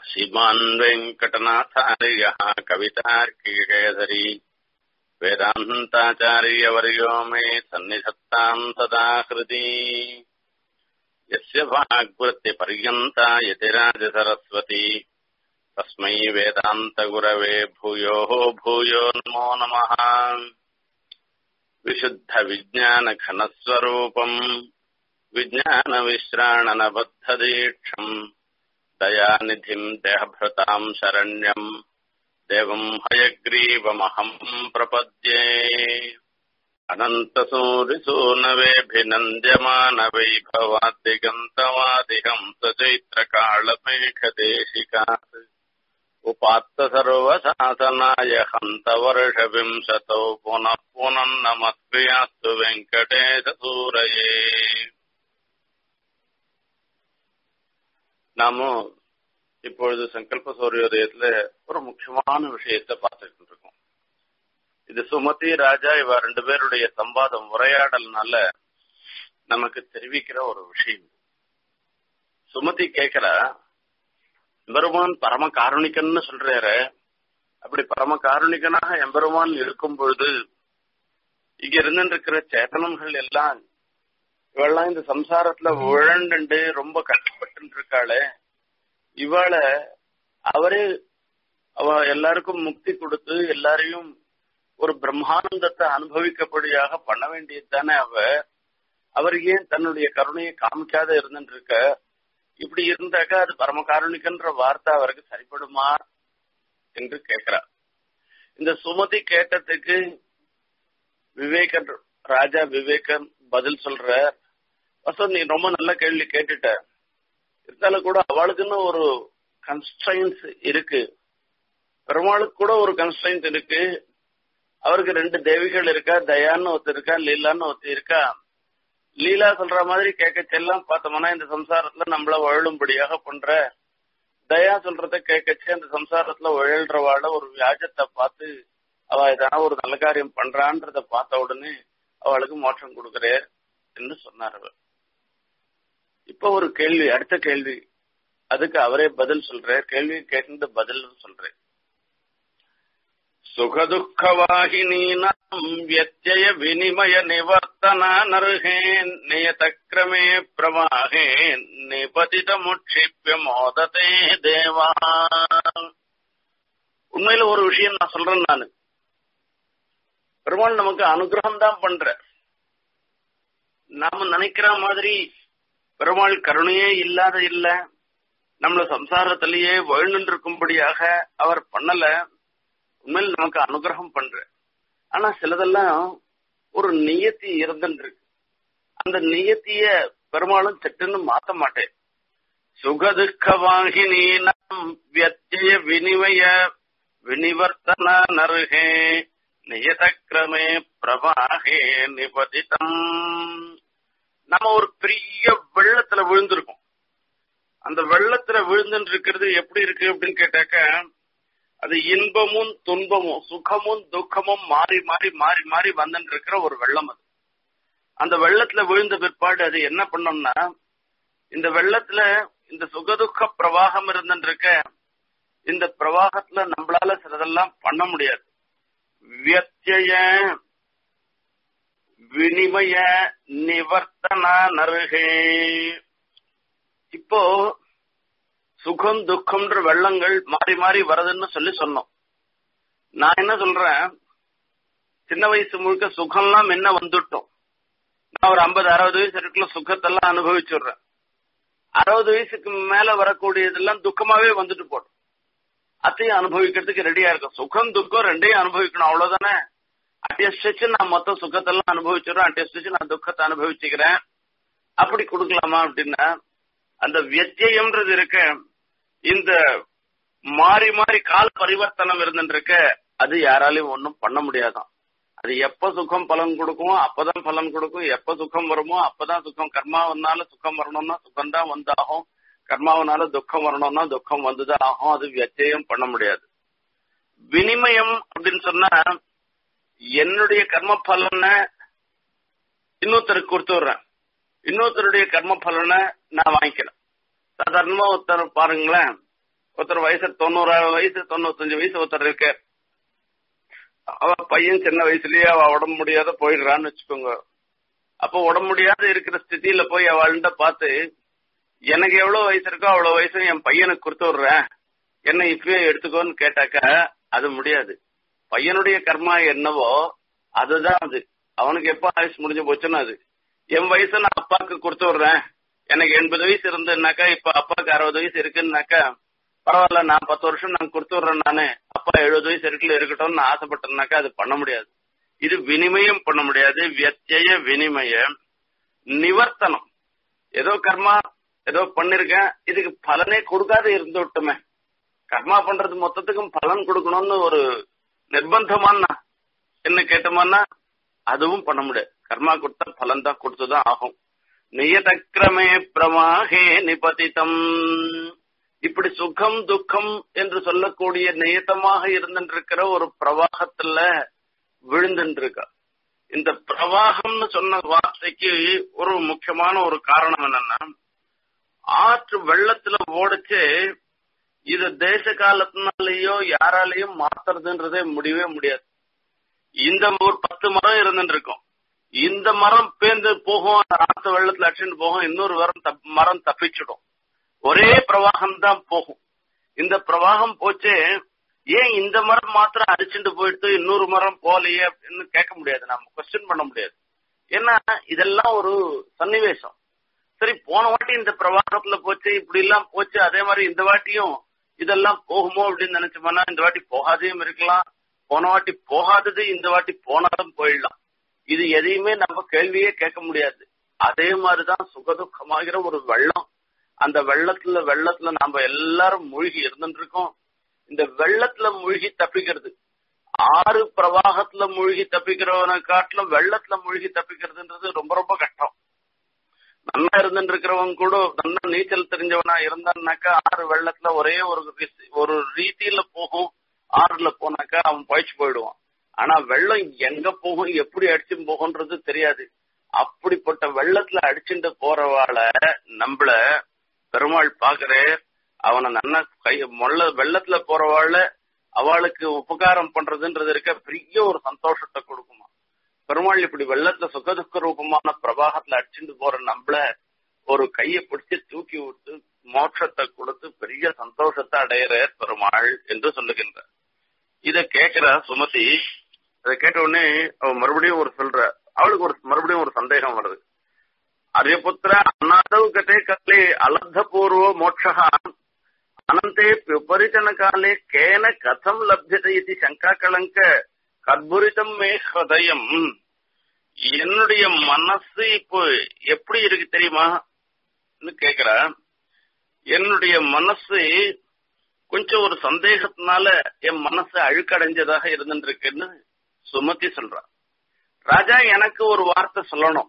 श्रीमान् वेङ्कटनाथार्यः कवितार्किकेसरी वेदान्ताचार्यवर्यो मे सन्निधत्ताम् सदा हृदि यस्य भाग्वृत्तिपर्यन्ता यतिराजसरस्वती तस्मै वेदान्तगुरवे भूयोः भूयो नमो नमः विशुद्धविज्ञानघनस्वरूपम् विज्ञानविश्राणनबद्धदीक्षम् दयानिधिम् देहभृताम् शरण्यम् देवम् हयग्रीवमहम् प्रपद्ये अनन्तसूरिसूनवेभिनन्द्यमानवैभवादिगन्तवादिहंसचैत्रकालमेघदेशिकात् उपात्तसर्वशासनाय हन्तवर्षविंशतौ पुनः पुनः नमस्क्रियास्तु வெங்கடேசசூரையே நாம இப்பொழுது சங்கல்ப சூரியோதயத்துல ஒரு முக்கியமான விஷயத்தை பார்த்துட்டு இருக்கோம் இது சுமதி ராஜா இவ ரெண்டு பேருடைய சம்பாதம் உரையாடல்னால நமக்கு தெரிவிக்கிற ஒரு விஷயம் சுமதி கேட்கிற எம்பெருமான் பரம காருணிகன்னு சொல்றாரு அப்படி பரம காருணிகனாக எம்பெருமான் இருக்கும் பொழுது இங்க இருந்துருக்கிற சேத்தனங்கள் எல்லாம் இவெல்லாம் இந்த சம்சாரத்துல உழண்டு ரொம்ப கஷ்டப்பட்டு இருக்காளே இவளை அவரே அவ எல்லாருக்கும் முக்தி கொடுத்து எல்லாரையும் ஒரு பிரம்மானந்தத்தை அனுபவிக்கப்படியாக பண்ண வேண்டியது தானே அவ அவர் ஏன் தன்னுடைய கருணையை காமிக்காத இருந்துட்டு இருக்க இப்படி இருந்தாக்கா அது பரமகாருணிகன்ற வார்த்தை அவருக்கு சரிப்படுமா என்று கேட்கிறார் இந்த சுமதி கேட்டதுக்கு விவேகன் ராஜா விவேகன் பதில் சொல்ற வசந்த் நீ ரொம்ப நல்ல கேள்வி கேட்டுட்ட இருந்தாலும் கூட அவளுக்குன்னு ஒரு கன்ஸ்ட்ரைன்ஸ் இருக்கு பெருமாளுக்கு கூட ஒரு கன்ஸ்ட்ரைன்ஸ் இருக்கு அவருக்கு ரெண்டு தேவிகள் இருக்கா தயான்னு ஒருத்தர் இருக்கா லீலான்னு ஒருத்தர் இருக்கா லீலா சொல்ற மாதிரி கேட்கச்செல்லாம் பார்த்தோம்னா இந்த சம்சாரத்துல நம்மள வழலும்படியாக பண்ற தயா சொல்றத கேட்கச்சு அந்த சம்சாரத்துல உழல்றவாட ஒரு வியாஜத்தை பார்த்து அவ எதனா ஒரு நல்ல காரியம் பண்றான்றத பார்த்த உடனே அவளுக்கு மோட்சம் கொடுக்கிறேன் என்று சொன்னார் அவர் இப்ப ஒரு கேள்வி அடுத்த கேள்வி அதுக்கு அவரே பதில் சொல்ற கேள்வி கேட்டு பதில் சொல்றேன் சுகதுக்கவாகினீனாம் வியத்திய வினிமய நிவர்த்தன நருகே நியதக்கிரமே பிரவாகே நிபதித முட்சிப்பிய மோததே தேவா உண்மையில ஒரு விஷயம் நான் சொல்றேன் நானு பெருமாள் நமக்கு அனுகிரகம் தான் பண்ற நாம நினைக்கிற மாதிரி பெருமாள் கருணையே இல்லாத இல்ல நம்மள சம்சாரத்திலேயே வாழ்ந்து இருக்கும்படியாக அவர் பண்ணல உண்மையில் நமக்கு அனுகிரகம் பண்ற ஆனா சிலதெல்லாம் ஒரு நியத்தி இருந்துருக்கு அந்த நியத்திய பெருமாளும் சட்டுன்னு மாத்த மாட்டேன் சுகதுக்க வாகினீனம் வியத்திய வினிமய வினிவர்த்தன நருகே நியதக்கிரமே பிரபாகே நிபதிதம் நம்ம ஒரு பெரிய வெள்ளத்துல விழுந்திருக்கோம் அந்த வெள்ளத்துல விழுந்துட்டு இருக்கிறது எப்படி இருக்கு அப்படின்னு கேட்டாக்க அது இன்பமும் துன்பமும் சுகமும் துக்கமும் மாறி மாறி மாறி மாறி வந்துட்டு இருக்கிற ஒரு வெள்ளம் அது அந்த வெள்ளத்துல விழுந்த பிற்பாடு அது என்ன பண்ணோம்னா இந்த வெள்ளத்துல இந்த சுகதுக்க பிரவாகம் இருந்துட்டு இருக்க இந்த பிரவாகத்துல நம்மளால சிலதெல்லாம் பண்ண முடியாது வியத்திய வினிமய நிவர்த்தன நருகே இப்போ சுகம் துக்கம்ன்ற வெள்ளங்கள் மாறி மாறி வருதுன்னு சொல்லி சொன்னோம் நான் என்ன சொல்றேன் சின்ன வயசு முழுக்க சுகம்லாம் என்ன வந்துட்டோம் நான் ஒரு ஐம்பது அறுபது வயசு இருக்குள்ள சுகத்தெல்லாம் அனுபவிச்சுடுறேன் அறுபது வயசுக்கு மேல வரக்கூடியதெல்லாம் துக்கமாவே வந்துட்டு போடும் அதையும் அனுபவிக்கிறதுக்கு ரெடியா இருக்கும் சுகம் துக்கம் ரெண்டையும் அனுபவிக்கணும் அவ்வளவுதானே அட்டியஸ்டிச்சு நான் மொத்த சுகத்தெல்லாம் அனுபவிச்சிடுறேன் அட்டியஸ்டிச்சு நான் துக்கத்தை அனுபவிச்சுக்கிறேன் அப்படி கொடுக்கலாமா அப்படின்னா அந்த வியத்தியம்ன்றது இருக்க இந்த மாறி மாறி கால பரிவர்த்தனம் இருந்துருக்க அது யாராலையும் ஒன்றும் பண்ண முடியாதான் அது எப்ப சுகம் பலன் கொடுக்குமோ அப்பதான் பலன் கொடுக்கும் எப்ப சுகம் வருமோ அப்பதான் சுகம் கர்மாவனால சுகம் வரணும்னா சுகம் தான் வந்தாகும் கர்மாவனால துக்கம் வரணும்னா துக்கம் வந்துதான் ஆகும் அது வியத்தியம் பண்ண முடியாது வினிமயம் அப்படின்னு சொன்னா என்னுடைய கர்ம பலனை இன்னொருத்தருக்கு கொடுத்து விடுறேன் இன்னொருத்தருடைய கர்ம பலனை நான் வாங்கிக்கிறேன் சாதாரணமா ஒருத்தர் பாருங்களேன் ஒருத்தர் வயசு தொண்ணூறு வயசு தொண்ணூத்தஞ்சு வயசு ஒருத்தர் இருக்க அவ பையன் சின்ன வயசுலயே அவ உடம்பு முடியாத போயிடுறான்னு வச்சுக்கோங்க அப்போ உடம்பு முடியாத இருக்கிற ஸ்திதியில போய் அவள்கிட்ட பார்த்து எனக்கு எவ்வளவு வயசு இருக்கோ அவ்வளவு வயசு என் பையனுக்கு கொடுத்து விடுறேன் என்ன இப்பயே எடுத்துக்கோன்னு கேட்டாக்கா அது முடியாது பையனுடைய கர்மா என்னவோ அதுதான் அது அவனுக்கு எப்ப ஆயுசு முடிஞ்சு போச்சுன்னு அது என் வயசு நான் அப்பாவுக்கு கொடுத்து விடுறேன் எனக்கு எண்பது வயசு இருந்ததுனாக்கா இப்ப அப்பாவுக்கு அறுபது வயசு இருக்குன்னாக்கா பரவாயில்ல நான் பத்து வருஷம் நான் கொடுத்து விடுறேன் நானு அப்பா எழுபது வயசு இருக்குல்ல இருக்கட்டும்னு நான் ஆசைப்பட்டேன்னாக்கா அது பண்ண முடியாது இது வினிமயம் பண்ண முடியாது வியத்திய வினிமய நிவர்த்தனம் ஏதோ கர்மா ஏதோ பண்ணிருக்கேன் இதுக்கு பலனே கொடுக்காத இருந்து விட்டுமே கர்மா பண்றது மொத்தத்துக்கும் பலன் கொடுக்கணும்னு ஒரு நிர்பந்தமானா என்ன கேட்டோம்னா அதுவும் பண்ண முடியாது கர்மா கொடுத்தா பலன் தான் கொடுத்துதான் ஆகும் நியதக்கிரமே பிரமாகே நிபதிதம் இப்படி சுகம் துக்கம் என்று சொல்லக்கூடிய நியத்தமாக இருந்துருக்கிற ஒரு பிரவாகத்துல விழுந்துருக்கா இந்த பிரவாகம்னு சொன்ன வார்த்தைக்கு ஒரு முக்கியமான ஒரு காரணம் என்னன்னா ஆற்று வெள்ளத்துல ஓடிச்சு இது தேச காலத்தினாலேயோ யாராலையும் மாத்துறதுன்றதே முடியவே முடியாது இந்த ஒரு பத்து மரம் இருந்துட்டு இருக்கும் இந்த மரம் பேர்ந்து போகும் ஆத்து வெள்ளத்துல அடிச்சுட்டு போகும் இன்னொரு மரம் மரம் தப்பிச்சிடும் ஒரே பிரவாகம் தான் போகும் இந்த பிரவாகம் போச்சு ஏன் இந்த மரம் மாத்திரம் அடிச்சுட்டு போயிட்டு இன்னொரு மரம் போகலையே அப்படின்னு கேட்க முடியாது நம்ம கொஸ்டின் பண்ண முடியாது ஏன்னா இதெல்லாம் ஒரு சன்னிவேசம் சரி போன வாட்டி இந்த பிரவாகத்துல போச்சு இப்படி எல்லாம் போச்சு அதே மாதிரி இந்த வாட்டியும் இதெல்லாம் போகுமோ அப்படின்னு நினைச்சோம்னா இந்த வாட்டி போகாதையும் இருக்கலாம் போன வாட்டி போகாதது இந்த வாட்டி போனாலும் போயிடலாம் இது எதையுமே நம்ம கேள்வியே கேட்க முடியாது அதே மாதிரிதான் சுகதுக்கமாகிற ஒரு வெள்ளம் அந்த வெள்ளத்துல வெள்ளத்துல நாம எல்லாரும் மூழ்கி இருந்துட்டு இருக்கோம் இந்த வெள்ளத்துல மூழ்கி தப்பிக்கிறது ஆறு பிரவாகத்துல மூழ்கி தப்பிக்கிறவனை காட்டிலும் வெள்ளத்துல மூழ்கி தப்பிக்கிறதுன்றது ரொம்ப ரொம்ப கஷ்டம் நல்லா இருந்துட்டு இருக்கிறவங்க கூட நல்லா நீச்சல் தெரிஞ்சவனா இருந்தான்னாக்கா ஆறு வெள்ளத்துல ஒரே ஒரு ஒரு ரீதியில போகும் ஆறுல போனாக்கா அவன் பயிற்சி போயிடுவான் ஆனா வெள்ளம் எங்க போகும் எப்படி அடிச்சுட்டு போகும்ன்றது தெரியாது அப்படிப்பட்ட வெள்ளத்துல அடிச்சுட்டு போறவாள நம்மள பெருமாள் பாக்குறே அவனை நல்லா கை மொள்ள வெள்ளத்துல போறவாள் அவளுக்கு உபகாரம் பண்றதுன்றது இருக்க பெரிய ஒரு சந்தோஷத்தை கொடுக்குமா பெருமாள் இப்படி வெள்ளத்துல சுகதுக்க ரூபமான பிரவாகத்துல அடிச்சுட்டு போற நம்மள ஒரு கைய பிடிச்சு தூக்கி விட்டு மோட்சத்தை கொடுத்து பெரிய சந்தோஷத்தை அடையிற பெருமாள் என்று சொல்லுகின்ற இத கேக்குற சுமதி இத கேட்ட உடனே அவ மறுபடியும் ஒரு சொல்ற அவளுக்கு ஒரு மறுபடியும் ஒரு சந்தேகம் வருது அரியபுத்திர அநாதவ் கதே காலே அலப்த பூர்வ மோட்சா அனந்தே விபரிச்சன காலே கேன கதம் லப்யத்தை இது சங்கா கலங்க கத்புரிதம் மே ஹதயம் என்னுடைய மனசு இப்போ எப்படி இருக்கு தெரியுமா கேக்குற என்னுடைய மனசு கொஞ்சம் ஒரு சந்தேகத்தினால என் மனசு அழுக்கடைஞ்சதாக இருந்துருக்குன்னு சுமத்தி சொல்றான் ராஜா எனக்கு ஒரு வார்த்தை சொல்லணும்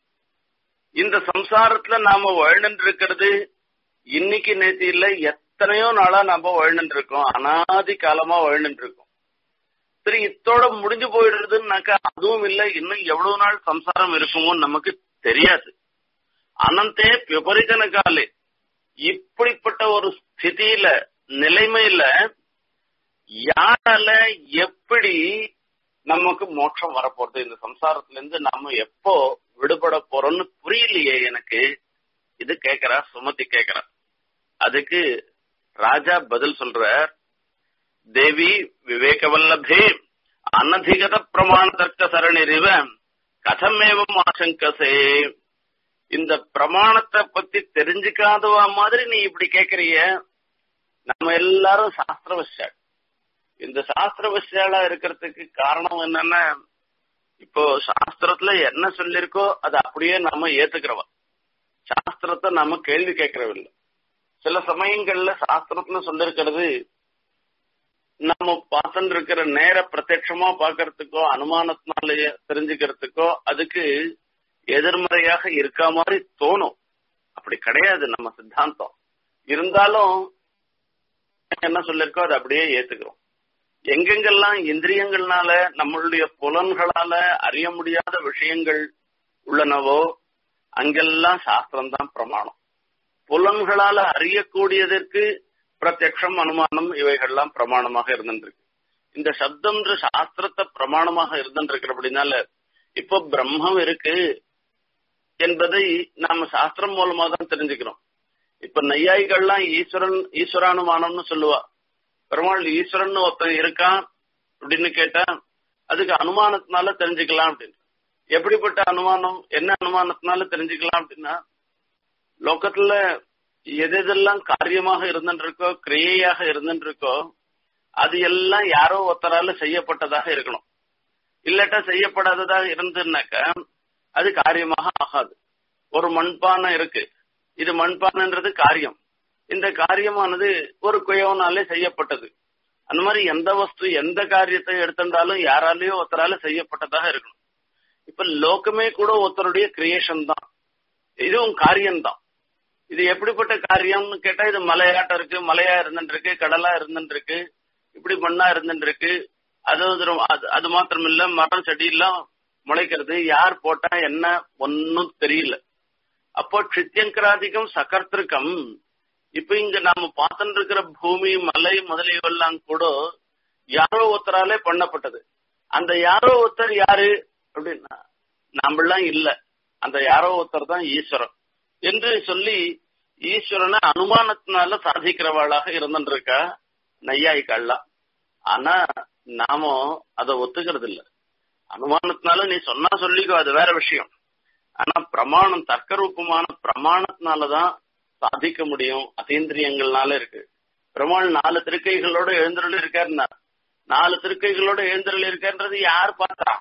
இந்த சம்சாரத்துல நாம வாழ்ந்துட்டு இருக்கிறது இன்னைக்கு நேற்று இல்ல எத்தனையோ நாளா நாம வாழ்ந்துட்டு இருக்கோம் அனாதி காலமா வாழ்ந்துட்டு இருக்கோம் சரி இத்தோட முடிஞ்சு போயிடுறதுன்னாக்கா அதுவும் இல்ல இன்னும் எவ்வளவு நாள் சம்சாரம் இருக்குமோ நமக்கு தெரியாது அனந்தே விபரீதன காலே இப்படிப்பட்ட ஒரு ஸ்திதியில நிலைமையில யாரால எப்படி நமக்கு மோட்சம் வரப்போறது இந்த சம்சாரத்துல இருந்து நாம எப்போ விடுபட போறோம்னு புரியலையே எனக்கு இது கேக்குறா சுமதி கேக்குறா அதுக்கு ராஜா பதில் சொல்ற தேவி விவேகவல்லபே அனதிகத பிரமாண தர்க்க சரணிரிவ கதமேவம் ஆசங்கசே இந்த பிரமாணத்தை பத்தி தெரிஞ்சுக்காதவா மாதிரி நீ இப்படி கேக்குறிய நம்ம எல்லாரும் சாஸ்திர விஷயம் இந்த சாஸ்திர விஷயாலா இருக்கிறதுக்கு காரணம் என்னன்னா இப்போ சாஸ்திரத்துல என்ன சொல்லிருக்கோ அதை அப்படியே நாம ஏத்துக்கிறவா சாஸ்திரத்தை நாம கேள்வி கேட்கறவில்ல சில சமயங்கள்ல சாஸ்திரத்துல சொல்லிருக்கிறது நம்ம பார்த்துட்டு இருக்கிற நேர பிரத்யட்சமா பாக்குறதுக்கோ அனுமானத்தினாலேயே தெரிஞ்சுக்கிறதுக்கோ அதுக்கு எதிர்மறையாக இருக்க மாதிரி தோணும் அப்படி கிடையாது நம்ம சித்தாந்தம் இருந்தாலும் என்ன சொல்லிருக்கோ அதை அப்படியே ஏத்துக்கிறோம் எங்கெங்கெல்லாம் இந்திரியங்கள்னால நம்மளுடைய புலன்களால அறிய முடியாத விஷயங்கள் உள்ளனவோ அங்கெல்லாம் சாஸ்திரம் தான் பிரமாணம் புலன்களால அறியக்கூடியதற்கு பிரத்யக்ஷம் அனுமானம் இவைகள்லாம் பிரமாணமாக இருந்துருக்கு இந்த சப்தம்ன்ற சாஸ்திரத்தை பிரமாணமாக இருந்துருக்கு அப்படின்னால இப்போ பிரம்மம் இருக்கு என்பதை நாம சாஸ்திரம் மூலமா தான் தெரிஞ்சுக்கிறோம் இப்ப நையாயிகள்லாம் ஈஸ்வரன் ஈஸ்வரானுமானம்னு சொல்லுவா பெருமாள் ஈஸ்வரன் ஒருத்தன் இருக்கான் அப்படின்னு கேட்டா அதுக்கு அனுமானத்தினால தெரிஞ்சுக்கலாம் அப்படின்னு எப்படிப்பட்ட அனுமானம் என்ன அனுமானத்தினால தெரிஞ்சுக்கலாம் அப்படின்னா லோகத்துல எது எதெல்லாம் காரியமாக இருந்துருக்கோ கிரியையாக இருந்துருக்கோ அது எல்லாம் யாரோ ஒருத்தரால செய்யப்பட்டதாக இருக்கணும் இல்லாட்டா செய்யப்படாததாக இருந்துனாக்க அது காரியமாக ஆகாது ஒரு மண்பானை இருக்கு இது மண்பானைன்றது காரியம் இந்த காரியமானது ஒரு குயவனாலே செய்யப்பட்டது அந்த மாதிரி எந்த வஸ்து எந்த காரியத்தை எடுத்திருந்தாலும் யாராலேயோ ஒருத்தரால செய்யப்பட்டதாக இருக்கணும் இப்ப லோகமே கூட ஒருத்தருடைய கிரியேஷன் தான் இதுவும் காரியம்தான் இது எப்படிப்பட்ட காரியம்னு கேட்டா இது மலையாட்டம் இருக்கு மலையா இருந்துருக்கு கடலா இருந்துருக்கு இப்படி மண்ணா இருந்துருக்கு அது அது மாத்திரம் இல்ல மரம் செடி எல்லாம் முளைக்கிறது யார் போட்டா என்ன ஒன்னும் தெரியல அப்போ க்ஷித்யங்கராதிகம் சகர்த்திருக்கம் இப்ப இங்க நாம பார்த்துட்டு இருக்கிற பூமி மலை முதலியவெல்லாம் கூட யாரோ ஒருத்தராலே பண்ணப்பட்டது அந்த யாரோ ஒருத்தர் யாரு அப்படின்னா நாமெல்லாம் இல்ல அந்த யாரோ ஒருத்தர் தான் ஈஸ்வரன் என்று சொல்லி ஈஸ்வரனை அனுமானத்தினால சாதிக்கிறவாளாக இருந்துருக்கா நையாய்க்கள்லாம் ஆனா நாம அதை ஒத்துக்கிறது இல்ல அனுமானத்தினால நீ சொன்னா சொல்லிக்கோ அது வேற விஷயம் ஆனா பிரமாணம் தர்க்கரூபமான பிரமாணத்தினாலதான் சாதிக்க முடியும் அதீந்திரியங்கள்னால இருக்கு பெருமாள் நாலு திருக்கைகளோட எழுந்தருள் இருக்காருன்னா நாலு திருக்கைகளோட எழுந்தருள் இருக்காருன்றது யார் பார்த்தா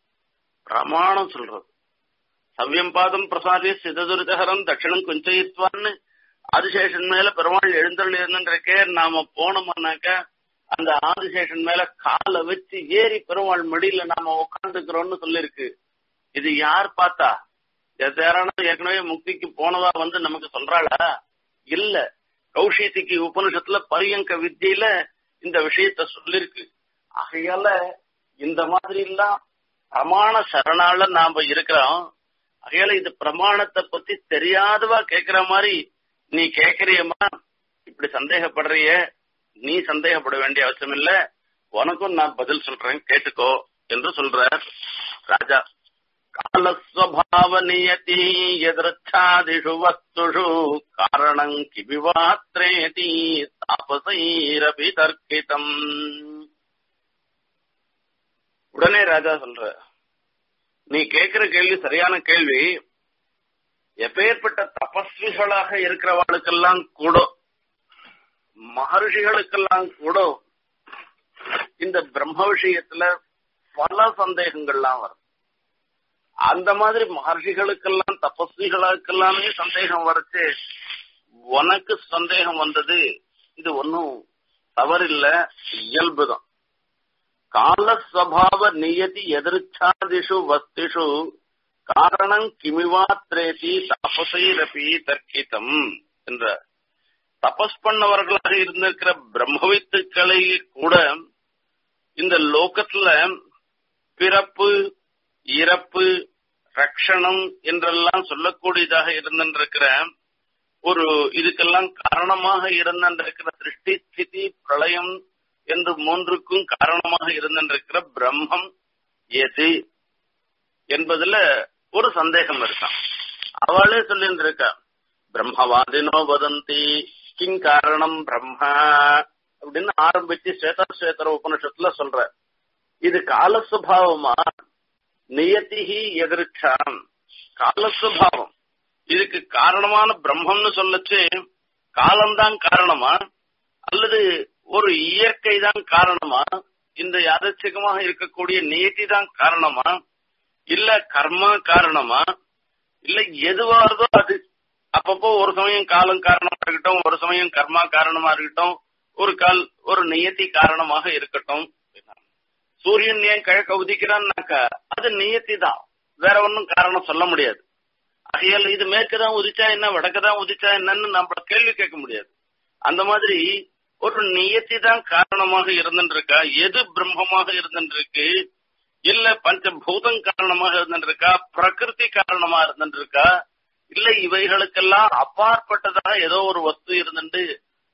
பிரமாணம் சொல்றது சவ்யம் பாதம் பிரசாதி சிததுரிதகரம் தட்சிணம் குஞ்சயித்வான்னு ஆதிசேஷன் மேல பெருமாள் எழுந்தருள் இருந்துருக்கே நாம போனோம்னாக்க அந்த ஆதிசேஷன் மேல காலை வச்சு ஏறி பெருமாள் மடியில நாம உட்காந்துக்கிறோம்னு சொல்லிருக்கு இது யார் பார்த்தா யாரான ஏற்கனவே முக்திக்கு போனவா வந்து நமக்கு சொல்றாளா இல்ல கௌஷித்திக்கு உபனிஷத்துல பரியங்க வித்தியில இந்த விஷயத்த சொல்லிருக்கு ஆகையால இந்த மாதிரி எல்லாம் பிரமாண சரணால நாம இருக்கிறோம் ஆகையால இது பிரமாணத்தை பத்தி தெரியாதவா கேக்குற மாதிரி நீ கேக்குறியம்மா இப்படி சந்தேகப்படுறிய நீ சந்தேகப்பட வேண்டிய அவசியம் இல்ல உனக்கும் நான் பதில் சொல்றேன் கேட்டுக்கோ என்று சொல்ற ராஜா காலஸ்வபாவ நியதி எதிர்ச்சாதிஷு வஸ்துஷு காரணம் கிபிவாத்ரேதி தாபசைரபி தர்க்கிதம் உடனே ராஜா சொல்ற நீ கேட்கிற கேள்வி சரியான கேள்வி எப்பேற்பட்ட தபஸ்விகளாக இருக்கிறவாளுக்கெல்லாம் கூட மகர்ஷிகளுக்கெல்லாம் கூட இந்த பிரம்ம விஷயத்துல பல சந்தேகங்கள்லாம் வரும் அந்த மாதிரி மகர்ஷிகளுக்கெல்லாம் தபஸ்விகளுக்கெல்லாமே சந்தேகம் வரச்சு உனக்கு சந்தேகம் வந்தது இது ஒன்னும் தவறில்ல இயல்புதான் காலஸ்வபாவ நியதி எதிர்ச்சாதிஷு வஸ்திஷு காரணம் கிமிவாத்ரேதி தபசைரபி தர்க்கிதம் என்ற தபஸ் பண்ணவர்களாக இருந்திருக்கிற பிரம்மவித்துக்களை கூட இந்த லோகத்துல பிறப்பு இறப்பு ரக்ஷணம் என்றெல்லாம் சொல்லக்கூடியதாக இருந்திருக்கிற ஒரு இதுக்கெல்லாம் காரணமாக இருந்திருக்கிற சிருஷ்டி ஸ்திதி பிரளயம் என்று மூன்றுக்கும் காரணமாக இருந்திருக்கிற பிரம்மம் எது என்பதுல ஒரு சந்தேகம் இருக்கான் அவளே சொல்லியிருந்திருக்கா பிரம்மவாதினோ வதந்தி கிங் காரணம் பிரம்ம அப்படின்னு ஆரம்பிச்சு ஸ்வேதஸ்வேதர உபனிஷத்துல சொல்ற இது காலசுபாவமா நியத்திகி எதிர்ச்சாம் காலசுபாவம் இதுக்கு காரணமான பிரம்மம்னு சொல்லச்சு காலம்தான் காரணமா அல்லது ஒரு இயற்கை தான் காரணமா இந்த யாதச்சிகமாக இருக்கக்கூடிய நியத்தி தான் காரணமா இல்ல கர்மா காரணமா இல்ல எதுவாறதோ அது அப்பப்போ ஒரு சமயம் காலம் காரணமா இருக்கட்டும் ஒரு சமயம் கர்மா காரணமா இருக்கட்டும் ஒரு கால் ஒரு நியத்தி காரணமாக இருக்கட்டும் சூரியன் ஏன் கிழக்க உதிக்கிறான்னாக்கா அது நியத்தி தான் வேற ஒன்னும் காரணம் சொல்ல முடியாது ஆகையால் இது மேற்குதான் உதிச்சா என்ன வடக்குதான் உதிச்சா என்னன்னு நம்மள கேள்வி கேட்க முடியாது அந்த மாதிரி ஒரு நியத்தி தான் காரணமாக இருந்துருக்கா எது பிரம்மமாக இருந்துருக்கு இல்ல பஞ்சபூதம் காரணமாக இருந்துருக்கா பிரகிருதி காரணமா இருந்துருக்கா இல்ல இவைகளுக்கெல்லாம் அப்பாற்பட்டதாக ஏதோ ஒரு வஸ்து இருந்துட்டு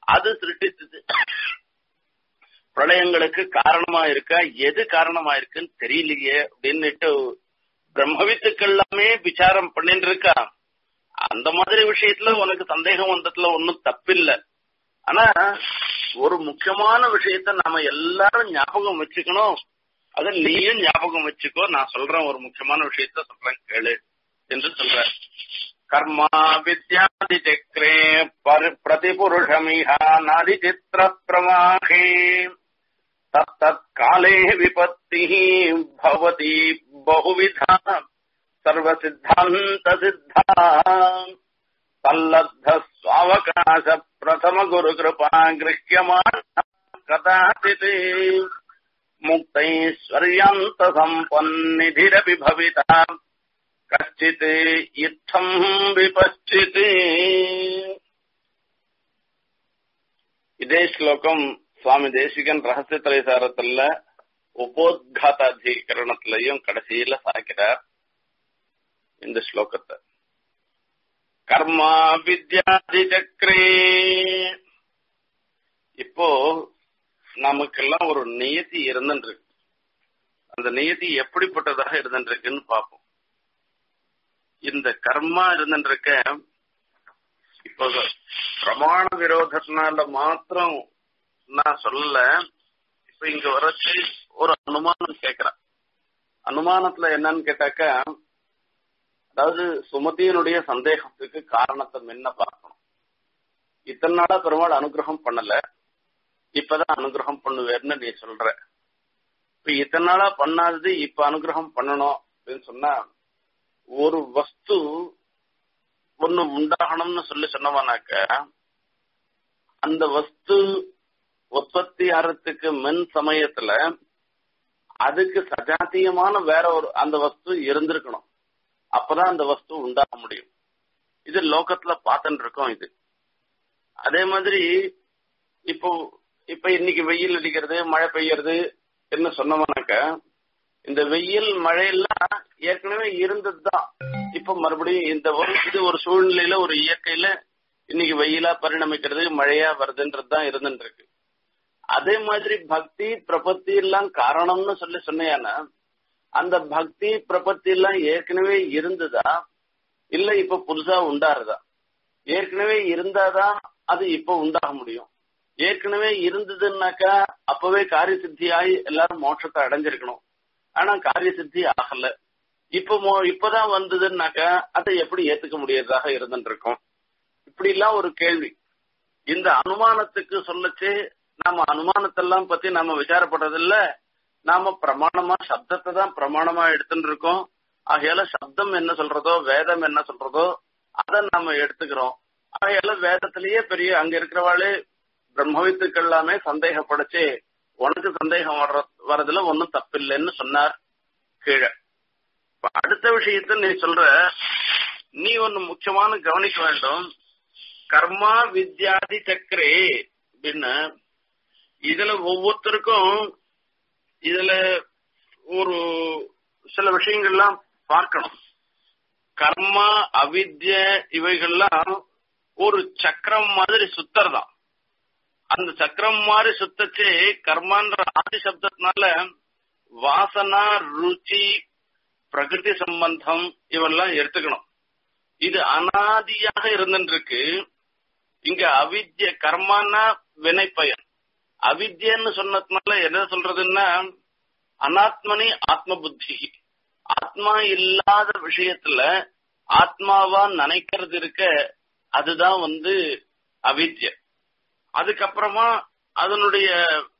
அது சிருஷ்டிச்சது பிரளயங்களுக்கு காரணமா இருக்கா எது காரணமா இருக்குன்னு தெரியலையே அப்படின்னுட்டு பிரம்மவித்துக்கு எல்லாமே விசாரம் பண்ணிட்டு இருக்கா அந்த மாதிரி விஷயத்துல உனக்கு சந்தேகம் வந்ததுல ஒன்னும் தப்பில்லை ஆனா ஒரு முக்கியமான விஷயத்த நாம எல்லாரும் ஞாபகம் வச்சுக்கணும் அத நீயும் ஞாபகம் வச்சுக்கோ நான் சொல்றேன் ஒரு முக்கியமான விஷயத்த சொல்றேன் கேளு என்று சொல்ற கர்மா வித்யாதி சக்கரே பிரதிபுருஷமிஹா நாதி சித்திர பிரமாகே தத்தத் காலே விபத்தி பவதி பகுவிதா சர்வசித்தாந்த சித்தா தல்லப்த சுவாவகாச பிரதம குரு கிருபா கிரஹ்யமான கதாச்சித் முக்தைஸ்வர்யந்த சம்பன்னிதிரபி பவிதா கச்சித் இத்தம் விபச்சித் இதே ஸ்லோகம் சுவாமி தேசிகன் ரகசிய திரைசாரத்துல உபோத்காதாதிகரணத்திலையும் கடைசியில சாய்க்கிறார் இந்த ஸ்லோகத்தை கர்மா வித்யாதி சக்கரே இப்போ நமக்கெல்லாம் ஒரு நியதி இருந்துருக்கு அந்த நியதி எப்படிப்பட்டதாக இருந்துருக்குன்னு பார்ப்போம் இந்த கர்மா இருந்துருக்க இப்போ பிரமாண விரோதத்தினால மாத்திரம் நான் சொல்லல இப்ப இங்க வரச்சு ஒரு அனுமானம் கேக்குறேன் அனுமானத்துல என்னன்னு கேட்டாக்கா அதாவது சுமதியினுடைய சந்தேகத்துக்கு காரணத்தை முன்ன பார்க்கணும் இத்தனை நாளா பெருமாள் அனுகிரகம் பண்ணல இப்பதான் அனுகிரகம் பண்ணுவேர்னு நீ சொல்ற இப்ப இத்தனை நாளா பண்ணாதது இப்ப அனுகிரகம் பண்ணணும் அப்படின்னு சொன்னா ஒரு வஸ்து ஒண்ணு உண்டாகணும்னு சொல்லி சொன்னவனாக்க அந்த வஸ்து உற்பத்தி ஆறதுக்கு மின் சமயத்துல அதுக்கு சஜாத்தியமான வேற ஒரு அந்த வஸ்து இருந்திருக்கணும் அப்பதான் அந்த வஸ்து உண்டாக முடியும் இது லோகத்துல பார்த்துட்டு இருக்கோம் இது அதே மாதிரி இப்போ இப்ப இன்னைக்கு வெயில் அடிக்கிறது மழை பெய்யறது என்ன சொன்னோம்னாக்க இந்த வெயில் மழையெல்லாம் ஏற்கனவே இருந்ததுதான் இப்ப மறுபடியும் இந்த ஒரு இது ஒரு சூழ்நிலையில ஒரு இயற்கையில இன்னைக்கு வெயிலா பரிணமிக்கிறது மழையா வருதுன்றது தான் இருந்துட்டு இருக்கு அதே மாதிரி பக்தி பிரபத்தி எல்லாம் காரணம்னு சொல்லி சொன்னியானா அந்த பக்தி பிரபத்தி எல்லாம் ஏற்கனவே இருந்ததா இல்ல இப்ப புதுசா உண்டாருதா ஏற்கனவே இருந்தாதான் அது இப்ப உண்டாக முடியும் ஏற்கனவே இருந்ததுன்னாக்கா அப்பவே காரிய சித்தி ஆகி எல்லாரும் மோட்சத்தை அடைஞ்சிருக்கணும் ஆனா காரிய சித்தி ஆகல இப்ப இப்பதான் வந்ததுன்னாக்கா அதை எப்படி ஏத்துக்க முடியறதாக இருந்துட்டு இருக்கும் இப்படி எல்லாம் ஒரு கேள்வி இந்த அனுமானத்துக்கு சொல்லச்சு நாம அனுமானத்தெல்லாம் பத்தி நாம விசாரப்படுறதில்ல நாம பிரமாணமா சப்தத்தை தான் பிரமாணமா எடுத்துட்டு இருக்கோம் ஆகையால சப்தம் என்ன சொல்றதோ வேதம் என்ன சொல்றதோ அதை நாம எடுத்துக்கிறோம் ஆகையால வேதத்திலேயே பெரிய அங்க இருக்கிறவாளே பிரம்மவித்துக்கள் எல்லாமே சந்தேகப்படைச்சு உனக்கு சந்தேகம் வர்ற வர்றதுல ஒன்னும் தப்பில்லைன்னு சொன்னார் கீழே அடுத்த விஷயத்த நீ சொல்ற நீ ஒன்னு முக்கியமான கவனிக்க வேண்டும் கர்மா வித்யாதி சக்கரே அப்படின்னு இதுல ஒவ்வொருத்தருக்கும் இதுல ஒரு சில விஷயங்கள்லாம் பார்க்கணும் கர்மா அவித்ய இவைகள்லாம் ஒரு சக்கரம் மாதிரி சுத்தர்தான் அந்த சக்கரம் மாதிரி சுத்தச்சு கர்மான்ற ஆதி சப்தத்தினால வாசனா ருச்சி பிரகிருதி சம்பந்தம் இவெல்லாம் எடுத்துக்கணும் இது அனாதியாக இருந்துருக்கு இங்க அவித்ய கர்மானா வினைப்பயன் அவித்யன்னு சொன்னதுனால என்ன சொல்றதுன்னா அனாத்மனி ஆத்ம புத்தி ஆத்மா இல்லாத விஷயத்துல ஆத்மாவா நினைக்கிறது இருக்க அதுதான் வந்து அவித்ய அதுக்கப்புறமா அதனுடைய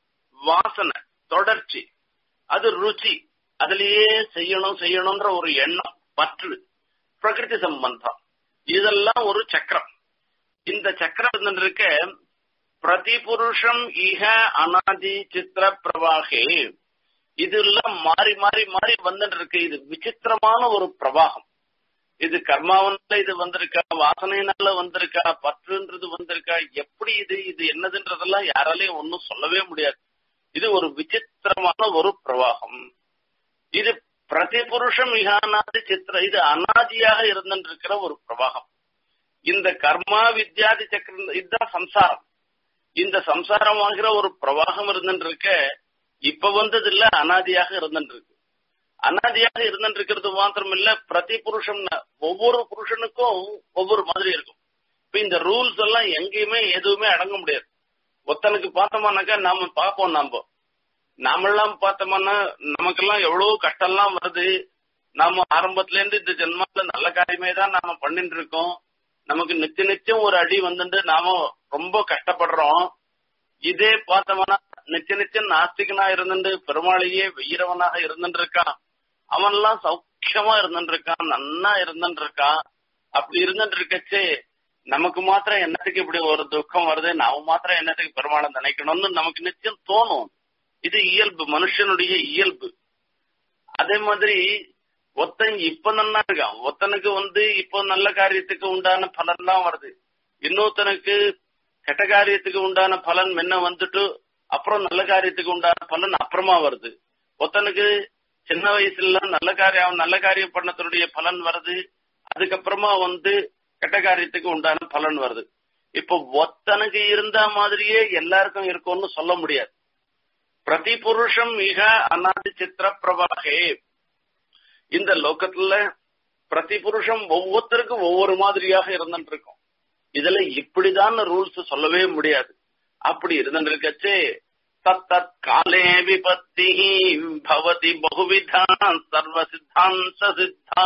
வாசனை தொடர்ச்சி அது ருச்சி அதுலயே செய்யணும் செய்யணும்ன்ற ஒரு எண்ணம் பற்று பிரகிருதி சம்பந்தம் இதெல்லாம் ஒரு சக்கரம் இந்த சக்கரம் இருக்க பிரதிபுருஷம் இக அனாதி சித்திர பிரவாகே இதெல்லாம் மாறி மாறி மாறி வந்துட்டு இருக்கு இது விசித்திரமான ஒரு பிரவாகம் இது கர்மாவனால இது வந்திருக்கா வாசனையினால வந்திருக்கா பற்றுன்றது வந்திருக்கா எப்படி இது இது என்னதுன்றதெல்லாம் யாராலையும் ஒன்னும் சொல்லவே முடியாது இது ஒரு விசித்திரமான ஒரு பிரவாகம் இது பிரதிபுருஷம் மிகானாதி சித்திர இது அனாதியாக இருந்துட்டு இருக்கிற ஒரு பிரவாகம் இந்த கர்மா வித்யாதி சக்கரம் இதுதான் சம்சாரம் இந்த சம்சாரமாகிற ஒரு பிரவாகம் இருந்துட்டு இருக்க இப்ப வந்தது இல்ல அனாதியாக இருந்துட்டு இருக்கு அனாதியாக இருந்துட்டு இருக்கிறது மாத்திரம் இல்ல பிரதி புருஷன் ஒவ்வொரு புருஷனுக்கும் ஒவ்வொரு மாதிரி இருக்கும் இப்ப இந்த ரூல்ஸ் எல்லாம் எங்கேயுமே எதுவுமே அடங்க முடியாது ஒத்தனுக்கு பார்த்தோம்னாக்கா நாம பார்ப்போம் நாம நாமெல்லாம் பார்த்தோம்னா நமக்கெல்லாம் எவ்வளவு கஷ்டம்லாம் வருது நாம ஆரம்பத்துல இருந்து இந்த ஜென்மால நல்ல காரியமே தான் நாம பண்ணிட்டு இருக்கோம் நமக்கு நிச்சய நிச்சயம் ஒரு அடி வந்துட்டு நாம ரொம்ப கஷ்டப்படுறோம் இதே பார்த்தோம்னா நிச்சய நிச்சயம் நாஸ்திகனா இருந்துட்டு பெருமாளையே வெயிறவனாக இருந்துட்டு இருக்கான் அவன் எல்லாம் சௌக்கியமா இருந்துட்டு இருக்கான் நன்னா இருந்துட்டு இருக்கான் அப்படி இருந்துட்டு இருக்கச்சே நமக்கு மாத்திரம் என்னத்துக்கு இப்படி ஒரு துக்கம் வருது நாம மாத்திரம் என்னத்துக்கு பெருமாளை நினைக்கணும்னு நமக்கு நிச்சயம் தோணும் இது இயல்பு மனுஷனுடைய இயல்பு அதே மாதிரி ஒத்தன் இப்ப நன்னா இருக்கான் ஒத்தனுக்கு வந்து இப்போ நல்ல காரியத்துக்கு உண்டான பலன் தான் வருது இன்னொருத்தனுக்கு கெட்ட காரியத்துக்கு உண்டான பலன் முன்ன வந்துட்டு அப்புறம் நல்ல காரியத்துக்கு உண்டான பலன் அப்புறமா வருது ஒத்தனுக்கு சின்ன வயசுல நல்ல காரியம் நல்ல காரியம் பண்ணதனுடைய பலன் வருது அதுக்கப்புறமா வந்து கெட்ட காரியத்துக்கு உண்டான பலன் வருது இப்போ ஒத்தனுக்கு இருந்த மாதிரியே எல்லாருக்கும் இருக்கும்னு சொல்ல முடியாது பிரதி புருஷம் மிக அநாதி சித்திர பிரபாகே இந்த லோகத்துல பிரதி புருஷம் ஒவ்வொருத்தருக்கும் ஒவ்வொரு மாதிரியாக இருந்துட்டு இருக்கும் இதுல இப்படிதான் ரூல்ஸ் சொல்லவே முடியாது அப்படி இருந்துட்டு இருக்கச்சே தத்தத் காலே விபத்தி பவதி பகுவிதா சர்வ சித்தாந்த சித்தா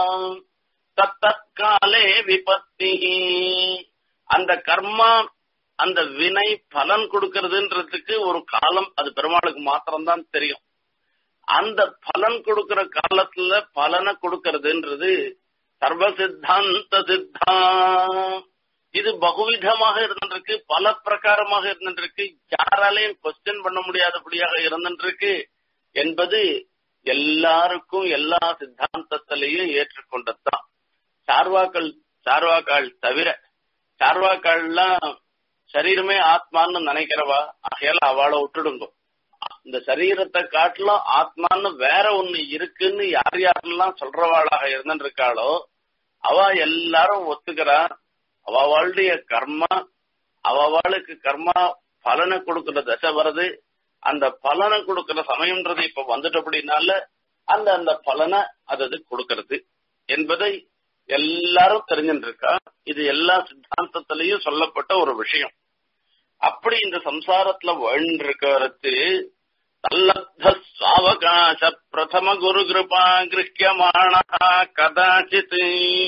தத்தத் காலே விபத்தி அந்த கர்மா அந்த வினை பலன் கொடுக்கறதுன்றதுக்கு ஒரு காலம் அது பெருமாளுக்கு மாத்திரம்தான் தெரியும் அந்த பலன் கொடுக்கிற காலத்துல பலனை கொடுக்கறதுன்றது சர்வ சித்தாந்த சித்தா இது பகுவிதமாக இருந்துருக்கு பல பிரகாரமாக இருந்துருக்கு யாராலையும் கொஸ்டின் பண்ண முடியாதபடியாக இருந்துருக்கு என்பது எல்லாருக்கும் எல்லா சித்தாந்தத்திலையும் ஏற்றுக்கொண்டதுதான் சார்வாக்கள் சார்வாக்கள் தவிர சார்வாக்கள்லாம் சரீரமே ஆத்மான்னு நினைக்கிறவா ஆகையால அவளை விட்டுடுங்க இந்த சரீரத்தை காட்டிலும் ஆத்மான்னு வேற ஒண்ணு இருக்குன்னு யார் யாரெல்லாம் சொல்றவாளாக இருந்துருக்காளோ அவ எல்லாரும் ஒத்துக்கிறா அவளுடைய கர்மா அவளுக்கு கர்மா பலனை கொடுக்கிற தசை வருது அந்த பலனை கொடுக்கிற சமயம்ன்றது இப்ப வந்துட்டபடினால அந்த அந்த பலனை அது கொடுக்கறது என்பதை எல்லாரும் தெரிஞ்சுட்டு இருக்கா இது எல்லா சித்தாந்தத்திலையும் சொல்லப்பட்ட ஒரு விஷயம் அப்படி இந்த சம்சாரத்துல வாழ்ந்திருக்கிறது தல்லப்த சாவகாச பிரதம குரு கிருபா கிரகியமான கதாச்சித்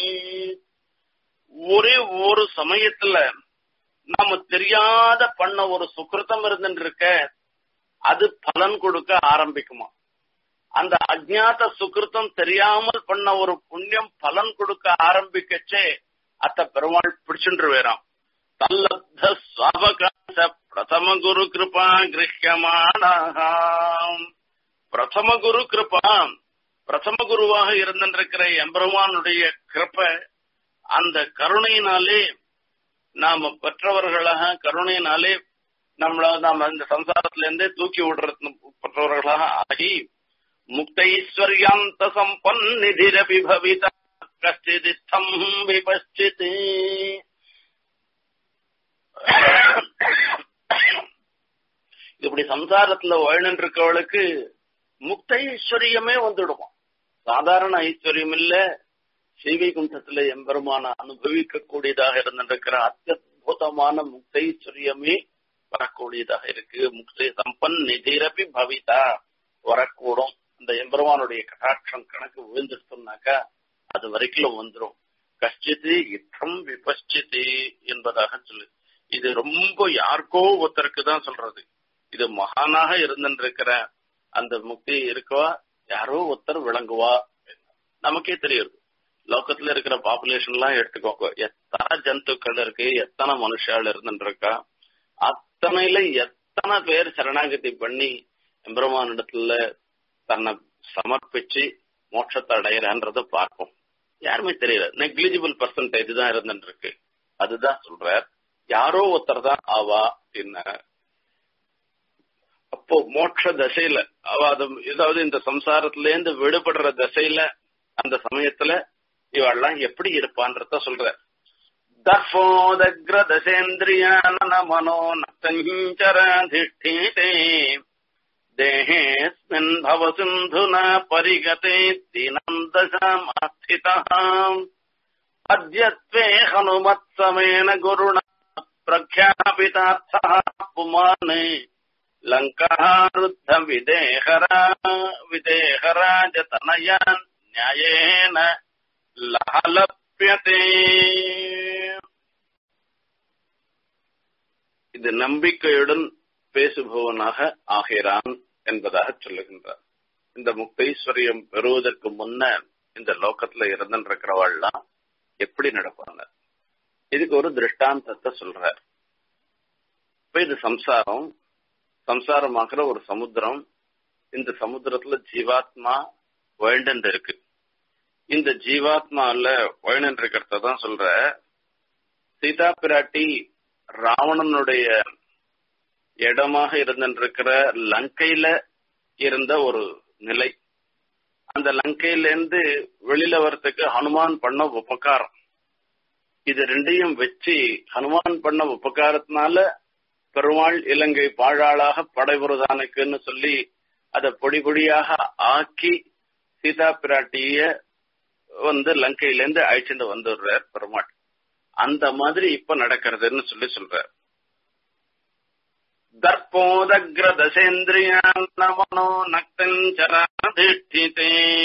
ஒரே ஒரு சமயத்துல நாம தெரியாத பண்ண ஒரு சுக்கிருத்தம் இருந்துட்டு இருக்க அது பலன் கொடுக்க ஆரம்பிக்குமா அந்த அஜ்ஞாத சுக்கிருத்தம் தெரியாமல் பண்ண ஒரு புண்ணியம் பலன் கொடுக்க ஆரம்பிக்கச்சே அத்த பெருமாள் பிடிச்சுட்டு வேறாம் தல்லப்த சாவகாச பிரதம குரு கிருபா கிரகியமானாம் பிரதம குரு கிருபா பிரதம குருவாக இருந்திருக்கிற எம்பெருமானுடைய கிருப்ப அந்த கருணையினாலே நாம பெற்றவர்களாக கருணையினாலே நம்மள நாம இந்த சம்சாரத்துல இருந்தே தூக்கி விடுறது பெற்றவர்களாக ஆகி முக்தைஸ்வர்யாந்த சம்பன்னிதிரபி பவித கஷ்டிதிஸ்தம் விபஷ்டித் இப்படி சம்சாரத்துல வாழ்ந்துட்டு இருக்கவளுக்கு முக்த ஐஸ்வர்யமே வந்துடுவோம் சாதாரண ஐஸ்வர்யம் இல்ல ஸ்ரீவைகுண்டத்துல எம்பெருமான அனுபவிக்க கூடியதாக இருந்திருக்கிற அத்தியுதமான முக்தைஸ்வரியமே வரக்கூடியதாக இருக்கு முக்தி சம்பன் நிதிரபி பவிதா வரக்கூடும் அந்த எம்பெருமானுடைய கட்டாட்சம் கணக்கு விழுந்துட்டோம்னாக்கா அது வரைக்கும் வந்துடும் கஷ்டித்து இத்தம் விபஷ்டித்து என்பதாக சொல்லு இது ரொம்ப யாருக்கோ ஒருத்தருக்கு தான் சொல்றது இது மகானாக இருந்திருக்கிற அந்த முக்தி இருக்கவா யாரோ ஒருத்தர் விளங்குவா நமக்கே தெரியுது லோக்கத்துல இருக்கிற பாப்புலேஷன் எல்லாம் எடுத்துக்கோங்க எத்தனை ஜந்துக்கள் இருக்கு எத்தனை மனுஷால் இருந்துருக்கா அத்தனையில எத்தனை பேர் சரணாகதி பண்ணி எம்பெருமானிடத்துல தன்னை சமர்ப்பிச்சு மோட்சத்தை அடையிறான்றத பார்ப்போம் யாருமே தெரியல நெக்லிஜிபிள் பர்சன்டேஜ் தான் இருந்துட்டு இருக்கு அதுதான் சொல்றார் யாரோ ஒருத்தர் தான் ஆவா அப்படின்னு அப்போ மோட்ச தசையில அவ அது ஏதாவது இந்த சம்சாரத்துல இருந்து விடுபடுற தசையில அந்த சமயத்துல இவெல்லாம் எப்படி இருப்பான்றத சொல்ற दर्पोदग्रदशेन्द्रियानन मनो न सञ्चराधिष्ठीते देहेऽस्मिन् भवसिन्धुना परिगते दिनम् दशमास्थितः अद्यत्वे हनुमत्समेन गुरुणा प्रख्यापितार्थः पुमान् लङ्काः रुद्धविदेहरा विदेहराजतनयान् न्यायेन लहलप्यते இது நம்பிக்கையுடன் பேசுபவனாக ஆகிறான் என்பதாக சொல்லுகின்றார் இந்த முக்தைஸ்வரியம் பெறுவதற்கு முன்ன இந்த லோகத்துல இருந்துருக்கிறவாள்லாம் எப்படி நடப்பாங்க இதுக்கு ஒரு திருஷ்டாந்தத்தை சொல்றார் இப்ப இது சம்சாரம் சம்சாரமாகிற ஒரு சமுத்திரம் இந்த சமுத்திரத்துல ஜீவாத்மா வேண்டன் இருக்கு இந்த ஜீவாத்மால வேண்டன் இருக்கிறத தான் சொல்ற சீதா பிராட்டி ராவணனுடைய இடமாக இருந்திருக்கிற லங்கையில இருந்த ஒரு நிலை அந்த லங்கையில இருந்து வெளியில வரத்துக்கு ஹனுமான் பண்ண உபகாரம் இது ரெண்டையும் வச்சு ஹனுமான் பண்ண உபகாரத்தினால பெருமாள் இலங்கை பாழாளாக படைபுரதானுக்குன்னு சொல்லி அதை பொடி பொடியாக ஆக்கி சீதா பிராட்டிய வந்து லங்கையிலேருந்து அழைச்சிட்டு வந்துடுறார் பெருமாள் அந்த மாதிரி இப்ப நடக்கிறதுன்னு சொல்லி சொல்றார் தர்போதக்ரதசேந்திரியானமனோ நக்தஞ்சராதிஷ்டிதே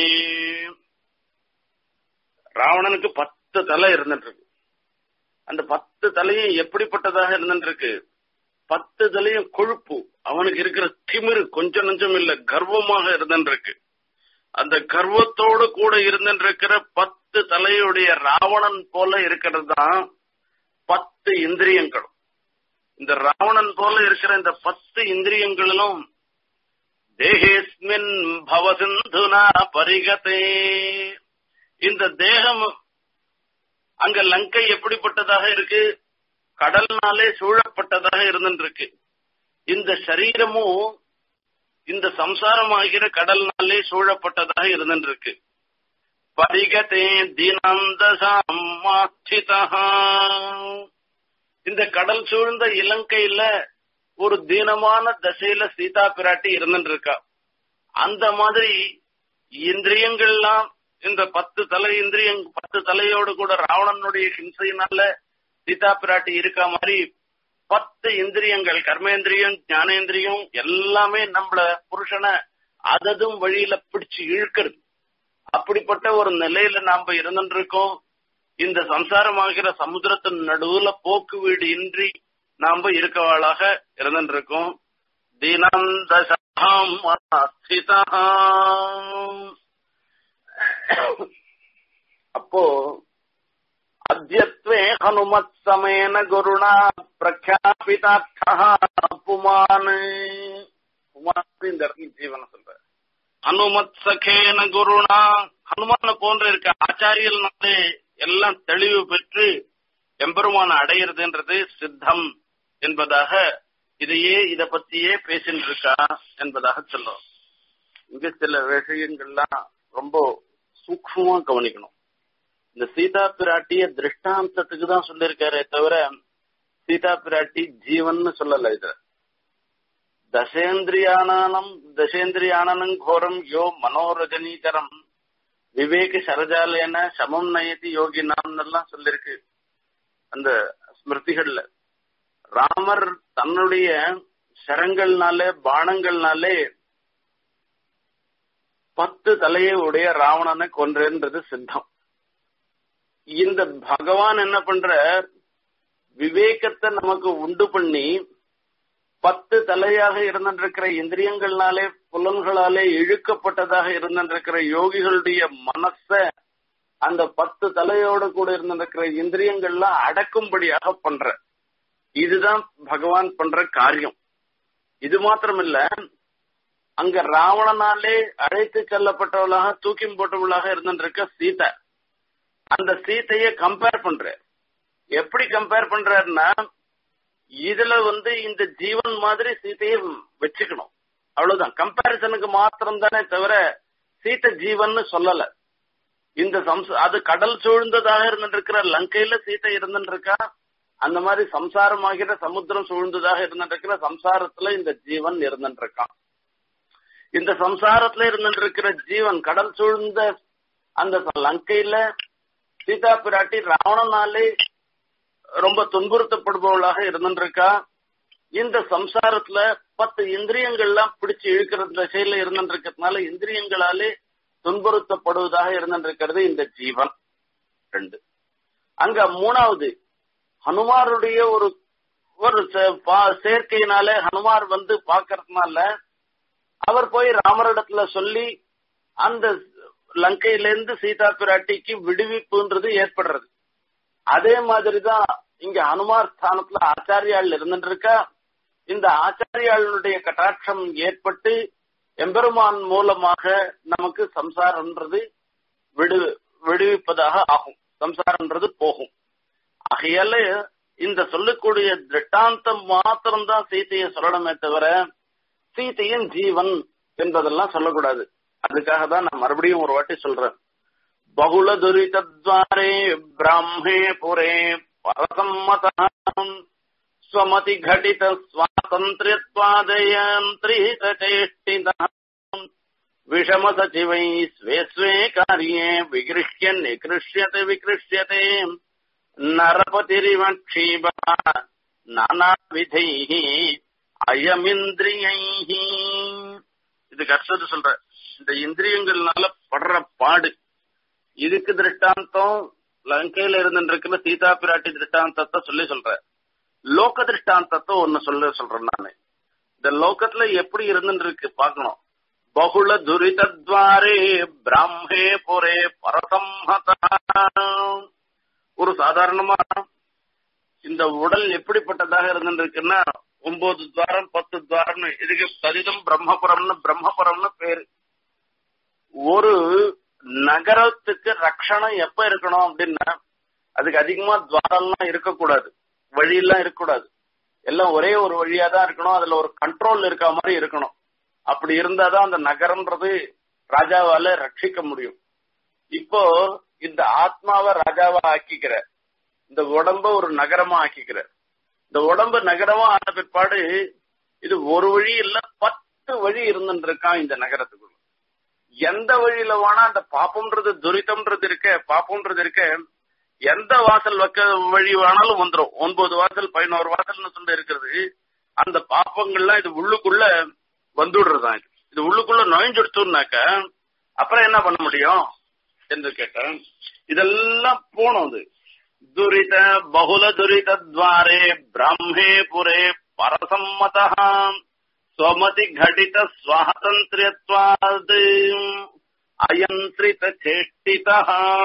ராவணனுக்கு பத்து தலை இருந்துட்டு இருக்கு அந்த பத்து தலையும் எப்படிப்பட்டதாக இருந்துட்டு இருக்கு பத்து தலையும் கொழுப்பு அவனுக்கு இருக்கிற திமிரு கொஞ்சம் நஞ்சம் இல்ல கர்வமாக இருந்துட்டு இருக்கு அந்த கர்வத்தோடு கூட இருந்துட்டு இருக்கிற பத்து தலையுடைய ராவணன் போல இருக்கிறது தான் பத்து இந்திரியங்களும் இந்த ராவணன் போல இருக்கிற இந்த பத்து இந்திரியங்களிலும் தேகேஸ்மின் பவசிந்துனா பரிகதே இந்த தேகம் அங்க லங்கை எப்படிப்பட்டதாக இருக்கு கடல்னாலே சூழப்பட்டதாக இருந்துருக்கு இந்த சரீரமும் இந்த சம்சாரம் ஆகிற கடல்னாலே சூழப்பட்டதாக இருந்துருக்கு பரிகதே தினந்தசாமாச்சிதா இந்த கடல் சூழ்ந்த இலங்கையில ஒரு தீனமான தசையில சீதா பிராட்டி இருந்துட்டு இருக்கா அந்த மாதிரி இந்திரியங்கள்லாம் இந்த பத்து தலை இந்திரியம் பத்து தலையோடு கூட ராவணனுடைய ஹிம்சையினால சீதா பிராட்டி இருக்க மாதிரி பத்து இந்திரியங்கள் கர்மேந்திரியம் ஞானேந்திரியம் எல்லாமே நம்மள புருஷனை அததும் வழியில பிடிச்சு இழுக்கிறது அப்படிப்பட்ட ஒரு நிலையில நாம இருந்துட்டு இருக்கோம் இந்த சம்சாரமாகிற சமுத்திரத்தின் நடுவுல போக்கு வீடு இன்றி நாம இருக்கவாளாக இருந்துட்டு இருக்கோம் தினம் தசாம் அப்போ அத்தியத்வே ஹனுமத் சமேன குருணா பிரக்யாபிதார்த்தா புமான் புமான் இந்த இடத்துல ஜீவன சொல்ற அனுமத் சகேன குருணா ஹனுமான போன்ற இருக்க ஆச்சாரியல்னாலே எல்லாம் தெளிவு பெற்று எம்பெருமான அடையிறதுன்றது சித்தம் என்பதாக இதையே இத பத்தியே பேசிட்டு இருக்கா என்பதாக சொல்லும் இங்க சில விஷயங்கள்லாம் ரொம்ப சூக்மமா கவனிக்கணும் இந்த சீதா பிராட்டிய திருஷ்டாந்தத்துக்கு தான் சொல்லியிருக்காரே தவிர சீதா பிராட்டி ஜீவன் சொல்லல இது தசேந்திரியானம் தசேந்திரியானனும் கோரம் யோ மனோரஜனீகரம் விவேக சரஜாலேன சமம் நயதி யோகினாம் எல்லாம் சொல்லிருக்கு அந்த ஸ்மிருதிகள்ல ராமர் தன்னுடைய சரங்கள்னாலே பானங்கள்னாலே பத்து தலையை உடைய ராவணனை கொன்றன்றது சித்தம் இந்த பகவான் என்ன பண்ற விவேகத்தை நமக்கு உண்டு பண்ணி பத்து தலையாக இருந்திருக்கிற இந்திரியங்கள்னாலே புலன்களாலே இழுக்கப்பட்டதாக இருந்திருக்கிற யோகிகளுடைய மனச அந்த பத்து தலையோடு கூட இருந்திருக்கிற இந்திரியங்கள்லாம் அடக்கும்படியாக பண்ற இதுதான் பகவான் பண்ற காரியம் இது மாத்திரமில்ல அங்க ராவணனாலே அழைத்து செல்லப்பட்டவளாக தூக்கி போட்டவளாக இருந்திருக்க சீதை அந்த சீத்தைய கம்பேர் பண்ற எப்படி கம்பேர் பண்றாருன்னா இதுல வந்து இந்த ஜீவன் மாதிரி சீத்தையை வச்சுக்கணும் அவ்வளவுதான் கம்பாரிசனுக்கு மாத்திரம் தானே தவிர சீத்தை ஜீவன் சொல்லல இந்த சம்ச அது கடல் சூழ்ந்ததாக இருந்துருக்கிற லங்கையில சீதை இருந்துருக்கா அந்த மாதிரி சம்சாரமாகிற சமுத்திரம் சூழ்ந்ததாக இருந்துருக்கிற சம்சாரத்துல இந்த ஜீவன் இருந்துருக்கான் இந்த சம்சாரத்துல இருந்துருக்கிற ஜீவன் கடல் சூழ்ந்த அந்த லங்கையில சீதா பிராட்டி ராவணனாலே ரொம்ப துன்புறுத்தப்படுபவளாக இருந்துருக்கா இந்த சம்சாரத்துல பத்து இந்திரியங்கள்லாம் பிடிச்சு இழுக்கிற திசையில இருந்துருக்கிறதுனால இந்திரியங்களாலே துன்புறுத்தப்படுவதாக இருந்திருக்கிறது இந்த ஜீவன் ரெண்டு அங்க மூணாவது ஹனுமாருடைய ஒரு ஒரு சேர்க்கையினால ஹனுமார் வந்து பாக்கறதுனால அவர் போய் ராமரிடத்துல சொல்லி அந்த லங்கையிலிருந்து சீதா பிராட்டிக்கு விடுவிப்புன்றது ஏற்படுறது அதே மாதிரிதான் இங்க ஹனுமார் ஸ்தானத்துல ஆச்சாரியாள் இருந்துட்டு இருக்கா இந்த ஆச்சாரியாளுடைய கட்டாட்சம் ஏற்பட்டு எம்பெருமான் மூலமாக நமக்கு சம்சாரம்ன்றது விடு விடுவிப்பதாக ஆகும் சம்சாரம்ன்றது போகும் ஆகையால இந்த சொல்லக்கூடிய திருட்டாந்தம் மாத்திரம்தான் சீத்தையை சொல்லணுமே தவிர சீத்தையின் ஜீவன் என்பதெல்லாம் சொல்லக்கூடாது அதுக்காக தான் நான் மறுபடியும் ஒரு வாட்டி சொல்றேன் பகுல துரிதத்வாரே பிராமே புரே பரசம்மதம் ஸ்வமதி घटित स्वातन्त्र्यत्वादयन्त्रितचेष्टितः विषम सचिवै स्वे स्वे कार्ये विगृह्य निकृष्यते विकृष्यते नरपतिरिव क्षीबः नानाविधैः அயமிந்திரியைஹ இது கஷ்டத்தை சொல்ற இந்த இந்திரியங்கள்னால படுற பாடு இதுக்கு திருஷ்டாந்தம் லங்கையில இருந்துருக்கிற சீதா பிராட்டி திருஷ்டாந்தத்தை சொல்லி சொல்ற லோக திருஷ்டாந்தத்தை ஒன்னு சொல்ல சொல்றேன் நானு இந்த லோகத்துல எப்படி இருந்துட்டு இருக்கு பாக்கணும் பகுல துரிதத்வாரே பிராமே புரே பரசம்ஹத ஒரு சாதாரணமா இந்த உடல் எப்படிப்பட்டதாக இருந்துட்டு இருக்குன்னா ஒன்பது துவாரம் பத்து துவாரம்னு இதுக்கு சரிதம் பிரம்மபுரம்னு பிரம்மபுரம்னு பேரு ஒரு நகரத்துக்கு ரக்ஷணம் எப்ப இருக்கணும் அப்படின்னா அதுக்கு அதிகமா துவாரம்லாம் இருக்கக்கூடாது வழியெல்லாம் இருக்கக்கூடாது எல்லாம் ஒரே ஒரு வழியா தான் இருக்கணும் அதுல ஒரு கண்ட்ரோல் இருக்க மாதிரி இருக்கணும் அப்படி இருந்தாதான் அந்த நகரம்ன்றது ராஜாவால ரட்சிக்க முடியும் இப்போ இந்த ஆத்மாவை ராஜாவா ஆக்கிக்கிற இந்த உடம்ப ஒரு நகரமா ஆக்கிக்கிற இந்த உடம்பு நகரமா ஆன பிற்பாடு இது ஒரு வழி இல்ல பத்து வழி இருந்துட்டு இருக்கான் இந்த நகரத்துக்குள்ள எந்த வழியில வேணா அந்த பாப்பம்ன்றது துரிதம்ன்றது இருக்க பாப்பம்ன்றது இருக்க எந்த வாசல் வைக்க வழி வேணாலும் வந்துடும் ஒன்பது வாசல் பதினோரு வாசல்னு சொல்லி இருக்கிறது அந்த பாப்பங்கள்லாம் இது உள்ளுக்குள்ள வந்துடுறதுதான் இது இது உள்ளுக்குள்ள நுழைஞ்சுடுத்துனாக்க அப்புறம் என்ன பண்ண முடியும் என்று கேட்டேன் இதெல்லாம் போனோம் அது துரித பகுல துரித துவாரே பிரம்மே புரே பரசம்மத ஸ்வமதி घटित स्वातन्त्र्यत्वाद् அயந்திரித சேஷ்டிதா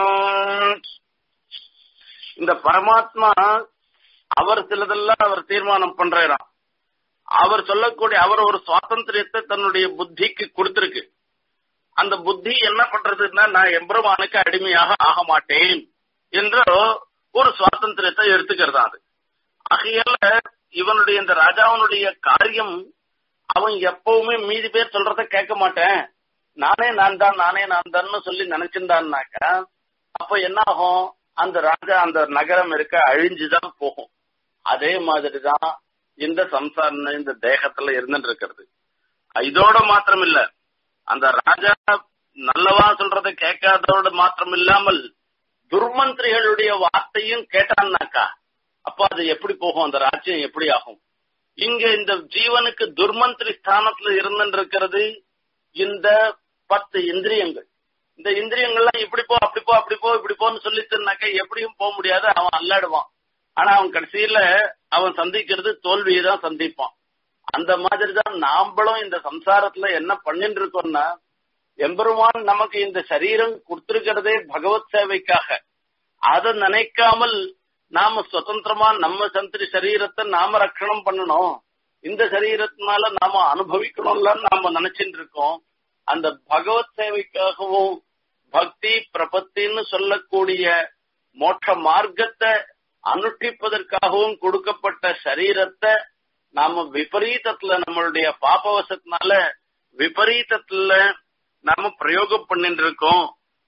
இந்த பரமாத்மா அவர் சிலதெல்லாம் அவர் தீர்மானம் பண்றாராம் அவர் சொல்லக்கூடிய அவர் ஒரு சுவாதந்திரியத்தை தன்னுடைய புத்திக்கு கொடுத்திருக்கு அந்த புத்தி என்ன பண்றதுன்னா நான் எம்பெருமானுக்கு அடிமையாக ஆக மாட்டேன் என்ற ஒரு சுவாதந்திரத்தை எடுத்துக்கிறதா அது ஆகையால இவனுடைய இந்த ராஜாவனுடைய காரியம் அவன் எப்பவுமே மீதி பேர் சொல்றத கேட்க மாட்டேன் நானே நான் தான் நானே நான் தான் சொல்லி நினைச்சிருந்தான்னாக்கா அப்ப என்ன ஆகும் அந்த ராஜா அந்த நகரம் இருக்க அழிஞ்சுதான் போகும் அதே மாதிரிதான் இந்த சம்சாரம் இந்த தேகத்துல இருந்துட்டு இருக்கிறது இதோட மாத்திரம் இல்ல அந்த ராஜா நல்லவா சொல்றத கேட்காதோட மாத்திரம் இல்லாமல் துர்மந்திரிகளுடைய வார்த்தையும் கேட்டான்னாக்கா அப்ப அது எப்படி போகும் அந்த ராஜ்யம் எப்படி ஆகும் இங்க இந்த ஜீவனுக்கு துர்மந்திரி ஸ்தானத்துல இருந்துட்டு இருக்கிறது இந்த பத்து இந்திரியங்கள் இந்த இந்திரியங்கள்லாம் இப்படி போ அப்படி போ அப்படி போ இப்படி போன்னு சொல்லிட்டுனாக்க எப்படியும் போக முடியாது அவன் அல்லாடுவான் ஆனா அவன் கடைசியில அவன் சந்திக்கிறது தோல்வியை தான் சந்திப்பான் அந்த மாதிரி தான் நாம்பளும் இந்த சம்சாரத்துல என்ன பண்ணிட்டு இருக்கோம்னா எம்பெருமான் நமக்கு இந்த சரீரம் கொடுத்திருக்கிறதே பகவத் சேவைக்காக அதை நினைக்காமல் நாம சுதந்திரமா நம்ம சந்திரி சரீரத்தை நாம ரட்சணம் பண்ணணும் இந்த சரீரத்தினால நாம அனுபவிக்கணும்ல நாம நினைச்சிட்டு இருக்கோம் அந்த பகவத் சேவைக்காகவும் பக்தி பிரபத்தின்னு சொல்லக்கூடிய மோட்ச மார்க்கத்தை அனுஷ்டிப்பதற்காகவும் கொடுக்கப்பட்ட சரீரத்தை நாம விபரீதத்துல நம்மளுடைய பாபவசத்தினால விபரீதத்துல நாம பிரயோகம் பண்ணிட்டு இருக்கோம்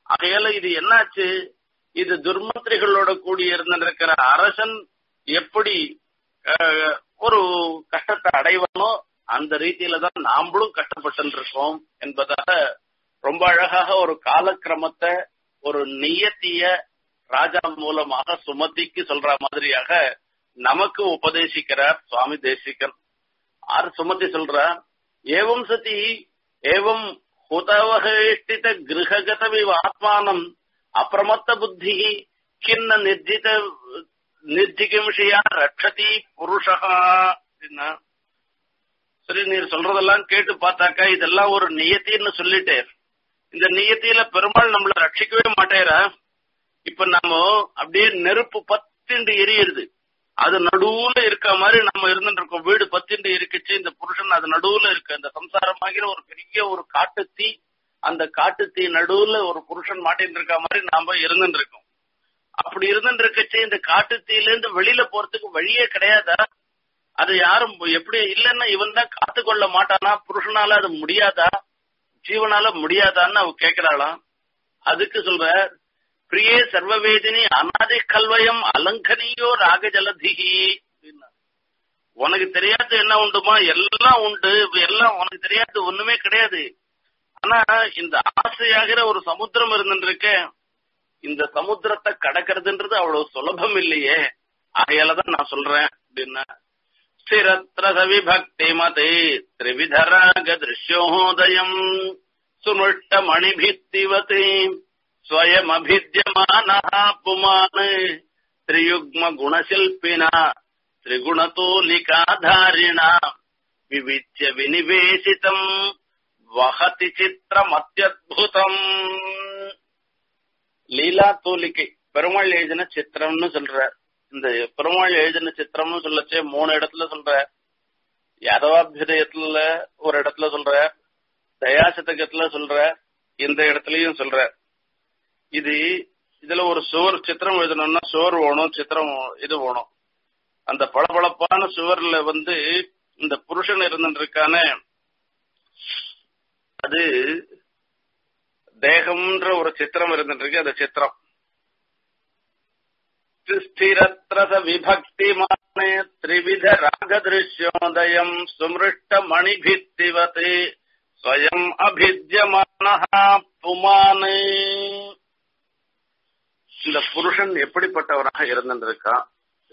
ஆகையால இது என்னாச்சு இது துர்மந்திரிகளோட கூடி இருந்திருக்கிற அரசன் எப்படி அஹ், ஒரு கஷ்டத்தை அடைவானோ அந்த ரீதியில தான் நாமளும் கஷ்டப்பட்டு இருக்கோம் என்பதாக ரொம்ப அழகாக ஒரு காலக்கிரமத்தை ஒரு நியத்திய ராஜா மூலமாக சுமதிக்கு சொல்ற மாதிரியாக நமக்கு உபதேசிக்கிறார் சுவாமி தேசிகன் ஆர் சுமதி சொல்றார் ஏவம் சதி ஏவம் ஹுதவகேஷ்டித கிரககதவிவ ஆத்மானம் அப்பிரமத்த புத்தி கிண்ண நிர்ஜித நிர்ஜிகிம்ஷியா ரட்சதி புருஷா அப்படின்னா சரி நீர் சொல்றதெல்லாம் கேட்டு பார்த்தாக்கா இதெல்லாம் ஒரு நியத்தின்னு சொல்லிட்டே இந்த நியத்தியில பெருமாள் நம்மள ரட்சிக்கவே மாட்டேரா இப்ப நம்ம அப்படியே நெருப்பு பத்திண்டு எரியுது அது நடுவுல இருக்க மாதிரி நம்ம இருந்துட்டு இருக்கோம் வீடு பத்திண்டு இருக்குச்சு இந்த புருஷன் அது நடுவுல இருக்கு அந்த சம்சாரமாகிற ஒரு பெரிய ஒரு காட்டு தீ அந்த காட்டு தீ நடுவுல ஒரு புருஷன் மாட்டின்னு இருக்க மாதிரி நாம இருந்துட்டு இருக்கோம் அப்படி இருந்துட்டு இருக்கச்சு இந்த காட்டு தீல இருந்து வெளியில போறதுக்கு வழியே கிடையாதா அது யாரும் எப்படி இல்லைன்னா இவன் தான் காத்துக்கொள்ள மாட்டானா புருஷனால அது முடியாதா ஜீவனால முடியாதான்னு அவ கேக்குறாளாம் அதுக்கு சொல்ற பிரியே சர்வவேதினி அநாதி கல்வயம் அலங்கனியோ ராக ஜலதிகி அப்படின்னா. உனக்கு தெரியாது என்ன உண்டுமா எல்லாம் உண்டு எல்லாம் உனக்கு தெரியாது ஒண்ணுமே கிடையாது ஆனா இந்த ஆசையாகிற ஒரு சமுத்திரம் இருந்துருக்க இந்த சமுத்திரத்தை கடக்கிறதுன்றது அவ்வளவு சுலபம் இல்லையே ஆகையாலதான் நான் சொல்றேன் அப்படின்னா ஸ்திரத்ர சவிபக்தி மதே திரிவிதராக திருஷ்யோதயம் சுனுஷ்ட மணிபித்திவதே स्वयमभिद्यमानः पुमान् त्रियुग्मगुणशिल्पिना त्रिगुणतोलिकाधारिणा विविच्य विनिवेशितम् वहति சித்திரமத்யத்புதம் லீலா தூலிகை பெருமாள் எழுதின சித்திரம்னு சொல்ற இந்த பெருமாள் எழுதின சித்திரம்னு சொல்லச்சே மூணு இடத்துல சொல்ற யாதவாபியுதயத்துல ஒரு இடத்துல சொல்ற தயாசதகத்துல சொல்ற இந்த இடத்துலயும் சொல்ற இது இதுல ஒரு சுவர் சித்திரம் எழுதணும்னா சுவர் வேணும் சித்திரம் இது வேணும் அந்த பளபளப்பான சுவர்ல வந்து இந்த புருஷன் இருந்துருக்கானே அது தேகம்ன்ற ஒரு சித்திரம் இருந்துட்டு இருக்கு அந்த சித்திரம் ஸ்திரத்ரச விபக்திமானே திரிவித ராகதிருஷ்யோதயம் சுமிருஷ்ட மணிபித்திவதே ஸ்வயம் அபித்யமானஹா புமானே இந்த புருஷன் எப்படிப்பட்டவராக இருந்திருக்கான்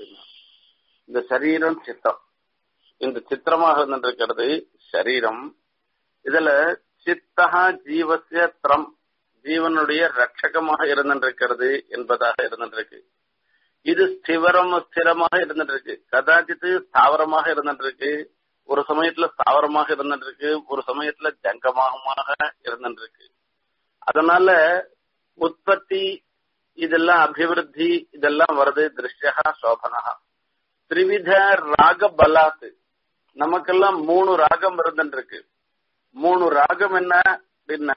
இந்த சரீரம் சித்தம் இந்த சித்திரமாக இருந்திருக்கிறது சரீரம் இதுல சித்தகா ஜீவசிய திரம் ஜீவனுடைய ரட்சகமாக இருந்திருக்கிறது என்பதாக இருந்திருக்கு இது ஸ்திவரம் ஸ்திரமாக இருந்துருக்கு கதாச்சித்து ஸ்தாவரமாக இருந்துருக்கு ஒரு சமயத்துல ஸ்தாவரமாக இருந்துருக்கு ஒரு சமயத்துல ஜங்கமாக இருந்துருக்கு அதனால உற்பத்தி இதெல்லாம் அபிவிருத்தி இதெல்லாம் வருது திருஷ்யா சோபனா திரிவித ராக பலாத்து நமக்கெல்லாம் மூணு ராகம் இருந்துருக்கு மூணு ராகம் என்ன அப்படின்னா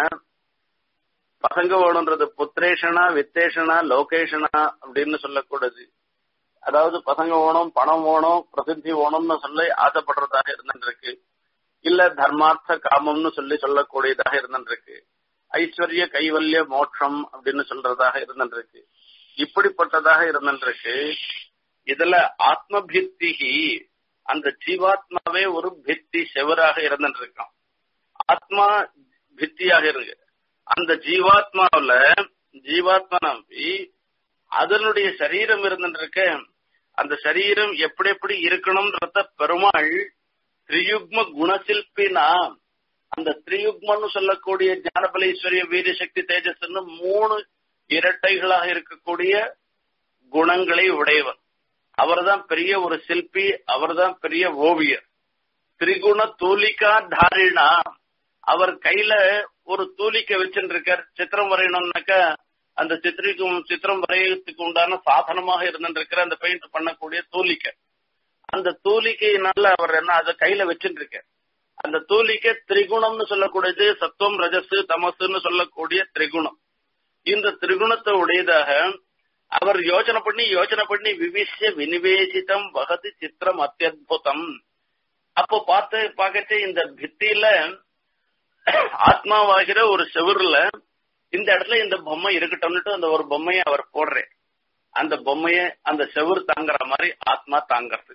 பசங்க வேணுன்றது புத்திரேஷனா வித்தேஷனா லோகேஷனா அப்படின்னு சொல்லக்கூடாது அதாவது பசங்க வேணும் பணம் வேணும் பிரசித்தி வேணும்னு சொல்லி ஆசைப்படுறதாக இருந்துருக்கு இல்ல தர்மார்த்த காமம்னு சொல்லி சொல்லக்கூடியதாக இருந்துருக்கு ஐஸ்வர்ய கைவல்ய மோட்சம் அப்படின்னு சொல்றதாக இருந்துருக்கு இப்படிப்பட்டதாக இருந்துருக்கு இதுல ஆத்ம பித்திகி அந்த ஜீவாத்மாவே ஒரு பித்தி செவராக இருந்துருக்கான் ஆத்மா பித்தியாக இருக்கு அந்த ஜீவாத்மாவில ஜீவாத்மா நம்பி அதனுடைய சரீரம் இருந்துருக்க அந்த சரீரம் எப்படி எப்படி இருக்கணும்ன்றத பெருமாள் திரியுக்ம குணசில்பினா அந்த திரியுக்மன்னு சொல்லக்கூடிய ஞானபலேஸ்வரிய வீரசக்தி தேஜஸ்ன்னு மூணு இரட்டைகளாக இருக்கக்கூடிய குணங்களை உடையவர் அவர்தான் பெரிய ஒரு சிற்பி அவர்தான் பெரிய ஓவியர் திரிகுண தூலிகா தாரிணா அவர் கையில ஒரு தூலிக்க வச்சுருக்கார் சித்திரம் வரையணும்னாக்கா அந்த சித்திரிக்கும் சித்திரம் வரையறதுக்கு உண்டான சாதனமாக இருந்துருக்கிற அந்த பெயிண்ட் பண்ணக்கூடிய தூலிக்கை அந்த தூலிக்கையினால அவர் என்ன அதை கையில வச்சுட்டு அந்த தூலிக்கை திரிகுணம்னு சொல்லக்கூடியது சத்துவம் ரஜசு தமசுன்னு சொல்லக்கூடிய திரிகுணம் இந்த திரிகுணத்தை உடையதாக அவர் யோசனை பண்ணி யோசனை பண்ணி விவிஷ்ய வினிவேசிதம் வகதி சித்திரம் அத்தியுதம் அப்போ பார்த்து பார்க்கச்சே இந்த பித்தியில ஆத்மாவாகிற ஒரு செவுருல இந்த இடத்துல இந்த பொம்மை இருக்கட்டும்னுட்டு அந்த ஒரு பொம்மையை அவர் போடுறேன் அந்த பொம்மைய அந்த செவுரு தாங்குற மாதிரி ஆத்மா தாங்கிறது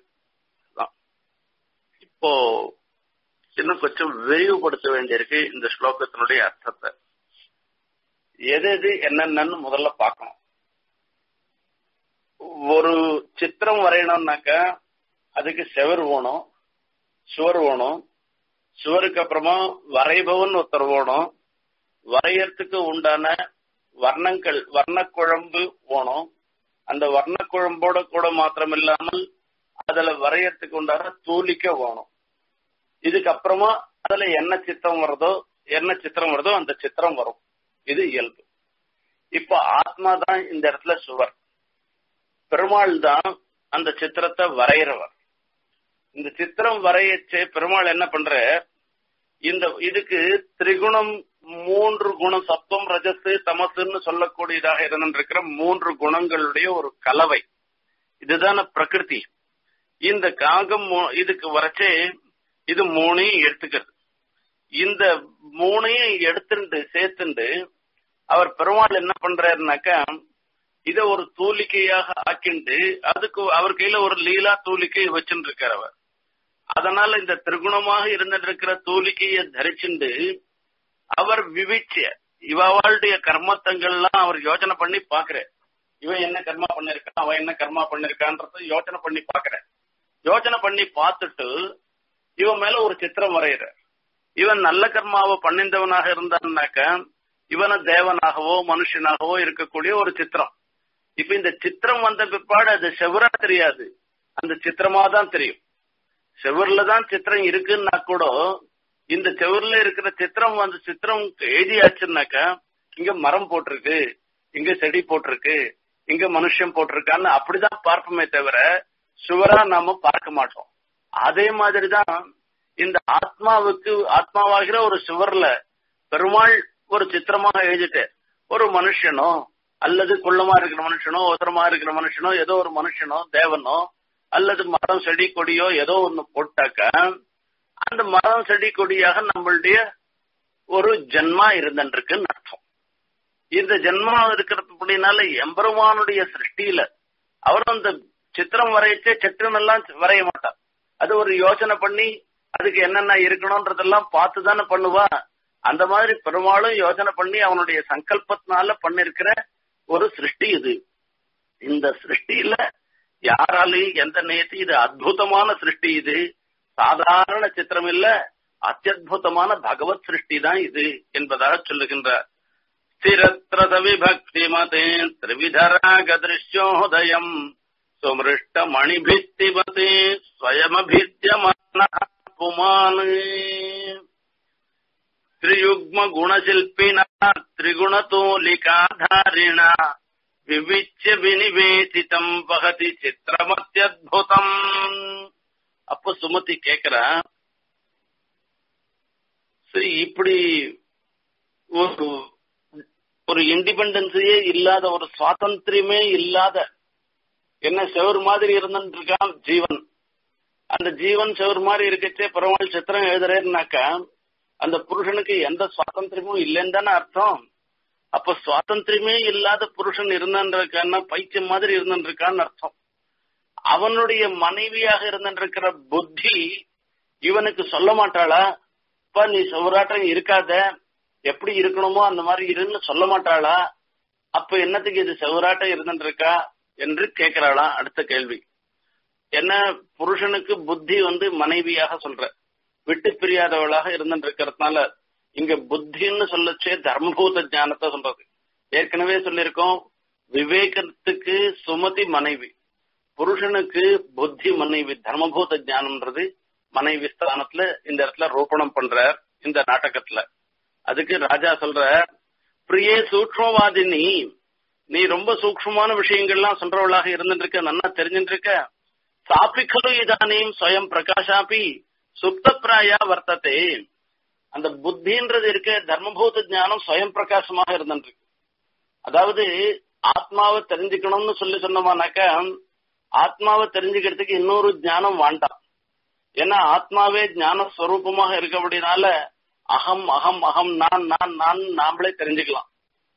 இப்போ இன்னும் கொஞ்சம் விரிவுபடுத்த வேண்டியிருக்கு இந்த ஸ்லோகத்தினுடைய அர்த்தத்தை எது எது என்னென்னு முதல்ல பார்க்கணும் ஒரு சித்திரம் வரையணும்னாக்க அதுக்கு செவர் வேணும் சுவர் வேணும் சுவருக்கு அப்புறமா வரைபவன் ஒருத்தர் வேணும் வரையறதுக்கு உண்டான வர்ணங்கள் வர்ணக்குழம்பு வேணும் அந்த வர்ணக்குழம்போட கூட மாத்திரம் இல்லாமல் அதுல வரையறதுக்கு உண்டான தூளிக்க வேணும் இதுக்கப்புறமா அதுல என்ன சித்திரம் வருதோ என்ன சித்திரம் வருதோ அந்த சித்திரம் வரும் இது இயல்பு இப்ப ஆத்மா தான் இந்த இடத்துல சுவர் பெருமாள் தான் அந்த சித்திரத்தை வரைகிறவர் இந்த சித்திரம் வரையச்சு பெருமாள் என்ன பண்ற இந்த இதுக்கு திரிகுணம் மூன்று குணம் சத்துவம் ரஜசு தமசுன்னு சொல்லக்கூடியதாக இருந்திருக்கிற மூன்று குணங்களுடைய ஒரு கலவை இதுதான பிரகிருதி இந்த காகம் இதுக்கு வரைச்சே இது மூணையும் எடுத்துக்கிறது இந்த மூணையும் எடுத்துட்டு சேர்த்துண்டு அவர் பெருமாள் என்ன பண்றாருனாக்கா இத ஒரு தூலிக்கையாக ஆக்கிண்டு அதுக்கு அவர் கையில ஒரு லீலா தூலிக்கை வச்சுட்டு இருக்கார் அவர் அதனால இந்த திருகுணமாக இருந்துட்டு இருக்கிற தூலிக்கையை தரிச்சுண்டு அவர் விவிச்ச இவாளுடைய கர்மத்தங்கள்லாம் அவர் யோசனை பண்ணி பாக்குற இவன் என்ன கர்மா பண்ணிருக்கான் அவன் என்ன கர்மா பண்ணிருக்கான்றத யோசனை பண்ணி பாக்குற யோசனை பண்ணி பார்த்துட்டு இவன் மேல ஒரு சித்திரம் வரைகிற இவன் நல்ல கர்மாவை பண்ணிந்தவனாக இருந்தான்னாக்க இவனை தேவனாகவோ மனுஷனாகவோ இருக்கக்கூடிய ஒரு சித்திரம் இப்ப இந்த சித்திரம் வந்த பிற்பாடு அது செவரா தெரியாது அந்த சித்திரமா தான் தெரியும் செவர்ல தான் சித்திரம் இருக்குன்னா கூட இந்த செவர்ல இருக்கிற சித்திரம் அந்த சித்திரம் எழுதியாச்சுன்னாக்கா இங்க மரம் போட்டிருக்கு இங்க செடி போட்டிருக்கு இங்க மனுஷன் போட்டிருக்கான்னு அப்படிதான் பார்ப்போமே தவிர சுவரா நாம பார்க்க மாட்டோம் அதே மாதிரிதான் இந்த ஆத்மாவுக்கு ஆத்மாவாகிற ஒரு சுவர்ல பெருமாள் ஒரு சித்திரமாக எழுதிட்டு ஒரு மனுஷனோ அல்லது குள்ளமா இருக்கிற மனுஷனோ உதரமா இருக்கிற மனுஷனோ ஏதோ ஒரு மனுஷனோ தேவனோ அல்லது மரம் செடி கொடியோ ஏதோ ஒண்ணு போட்டாக்க அந்த மரம் செடி கொடியாக நம்மளுடைய ஒரு ஜென்மா இருந்துருக்குன்னு அர்த்தம் இந்த ஜென்மா இருக்கிறதுனால எம்பெருமானுடைய சிருஷ்டியில அவர் அந்த சித்திரம் வரையச்சே சித்திரம் எல்லாம் வரைய மாட்டார் அது ஒரு யோசனை பண்ணி அதுக்கு என்னென்ன இருக்கணும்ன்றதெல்லாம் பார்த்து தானே பண்ணுவா அந்த மாதிரி பெருமாளும் யோசனை பண்ணி அவனுடைய சங்கல்பத்தினால பண்ணிருக்கிற ஒரு சிருஷ்டி இது இந்த சிருஷ்டியில யாராலையும் எந்த நேயத்தி இது அற்புதமான சிருஷ்டி இது சாதாரண சித்திரம் இல்ல அத்தியுதமான பகவத் சிருஷ்டி தான் இது என்பதாக சொல்லுகின்றார் ஸ்திரத்ரத விபக்தி மதே திரிவிதராக திருஷ்யோதயம் சுமிருஷ்ட மணிபித்திபதே ஸ்வயமபித்தியமான புமான் त्रियुग्म गुणशिल्पिना त्रिगुणतोलिकाधारिणा விவிச்ச வினிவேசிதம் பகதி சித்திரமத்தியுதம் அப்போ சுமதி கேக்குறா சரி இப்படி ஒரு ஒரு இண்டிபெண்டன்ஸையே இல்லாத ஒரு சுவாதந்திரமே இல்லாத என்ன செவர் மாதிரி இருந்துட்டு இருக்கான் ஜீவன் அந்த ஜீவன் செவர் மாதிரி இருக்கச்சே பெருமாள் சித்திரம் எழுதுறேன்னாக்கா அந்த புருஷனுக்கு எந்த சுவாதந்திரமும் இல்லைன்னு தானே அர்த்தம் அப்ப சுவாதந்திரமே இல்லாத புருஷன் இருந்திருக்கான்னா பைத்தியம் மாதிரி இருந்திருக்கான்னு அர்த்தம் அவனுடைய மனைவியாக இருந்திருக்கிற புத்தி இவனுக்கு சொல்ல மாட்டாளா இப்ப நீ சௌராட்டம் இருக்காத எப்படி இருக்கணுமோ அந்த மாதிரி இருன்னு சொல்ல மாட்டாளா அப்ப என்னத்துக்கு இது செவராட்டம் இருந்துருக்கா என்று கேட்கிறாளாம் அடுத்த கேள்வி என்ன புருஷனுக்கு புத்தி வந்து மனைவியாக சொல்ற விட்டு பிரியாதவளாக இருந்துட்டு இருக்கிறதுனால இங்க புத்தின்னு சொல்லச்சே தர்மபூத ஞானத்தை சொல்றது ஏற்கனவே சொல்லியிருக்கோம் விவேகத்துக்கு சுமதி மனைவி புருஷனுக்கு புத்தி மனைவி தர்மபூத ஞானம்ன்றது மனைவி ஸ்தானத்துல இந்த இடத்துல ரோபணம் பண்றார் இந்த நாடகத்துல அதுக்கு ராஜா சொல்ற பிரியே சூக்மவாதினி நீ ரொம்ப சூக்மமான விஷயங்கள்லாம் சொல்றவளாக இருந்துட்டு இருக்க நன்னா தெரிஞ்சுட்டு இருக்க சாப்பிக்கலு இதானியும் ஸ்வயம் பிரகாஷாபி சுப்தப்பிராயா வர்த்ததே அந்த புத்தின்றது இருக்க தர்மபூத ஞானம் ஸ்வயம் பிரகாசமாக இருந்துட்டு இருக்கு அதாவது ஆத்மாவை தெரிஞ்சுக்கணும்னு சொல்லி சொன்னோமானாக்க ஆத்மாவை தெரிஞ்சுக்கிறதுக்கு இன்னொரு ஞானம் வேண்டாம் ஏன்னா ஆத்மாவே ஞான ஸ்வரூபமாக இருக்கபடினால அகம் அகம் அகம் நான் நான் நான் நாமளே தெரிஞ்சுக்கலாம்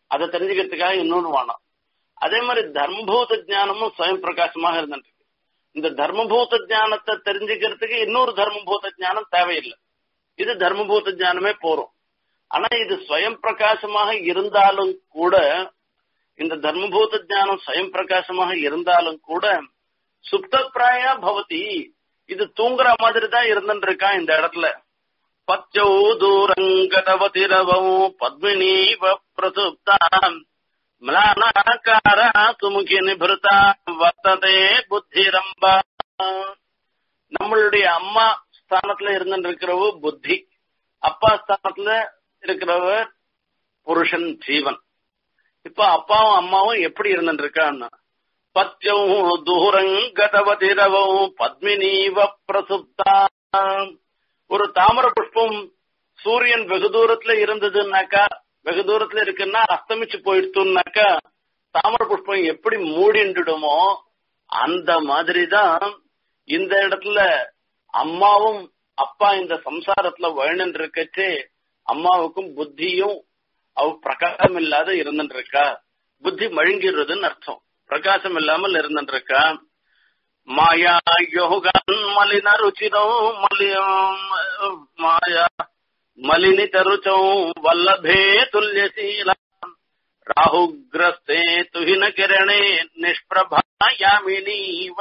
அதை தெரிஞ்சுக்கிறதுக்காக இன்னொன்று வேணும் அதே மாதிரி தர்மபூத ஞானமும் சுயம் பிரகாசமாக இருந்துட்டு இருக்கு இந்த தர்மபூத ஞானத்தை தெரிஞ்சுக்கிறதுக்கு இன்னொரு தர்மபூத ஞானம் தேவையில்லை இது தர்மபூத ஞானமே போறோம் ஆனா இது சுயம் பிரகாசமாக இருந்தாலும் கூட இந்த தர்மபூத ஞானம் சுயம் பிரகாசமாக இருந்தாலும் கூட சுப்தப்பிராயா பவதி இது தூங்குற மாதிரி தான் இருந்துட்டு இருக்கான் இந்த இடத்துல பச்சௌ தூரங்கதவதி ரவௌ பத்மினீவ பிரசுப்தாம் மிலானாக்கார சுமுகி நிபிருதா வர்த்ததே புத்திரம்பா நம்மளுடைய அம்மா ஸ்தானத்துல இருந்துட்டு இருக்கிறவ புத்தி அப்பா ஸ்தானத்துல இருக்கிறவர் புருஷன் ஜீவன் இப்ப அப்பாவும் அம்மாவும் எப்படி இருந்துட்டு இருக்கான்னு பத்தியம் தூரங்கதவதி ரவௌ பத்மினீவ பிரசுப்தா ஒரு தாமர புஷ்பம் சூரியன் வெகு தூரத்துல இருந்ததுன்னாக்கா வெகு தூரத்துல இருக்குன்னா அஸ்தமிச்சு போயிடுத்துனாக்கா தாமர புஷ்பம் எப்படி மூடிண்டுடுமோ அந்த மாதிரிதான் இந்த இடத்துல அம்மாவும் அப்பா இந்த சம்சாரத்துல வழண்டு இருக்கச்சு அம்மாவுக்கும் புத்தியும் அவ பிரகாசம் இல்லாத இருந்துட்டு இருக்கா புத்தி மழுங்கிடுறதுன்னு அர்த்தம் பிரகாசம் இல்லாமல் இருந்துட்டு இருக்கா மாயா யோகன் மலின ருச்சிரோ மலியம் மாயா மலினித ருச்சௌ வல்லபே துல்யசீல ராகுகிரஸ்தே துஹின கிரணே நிஷ்பிரபாயாமினீவ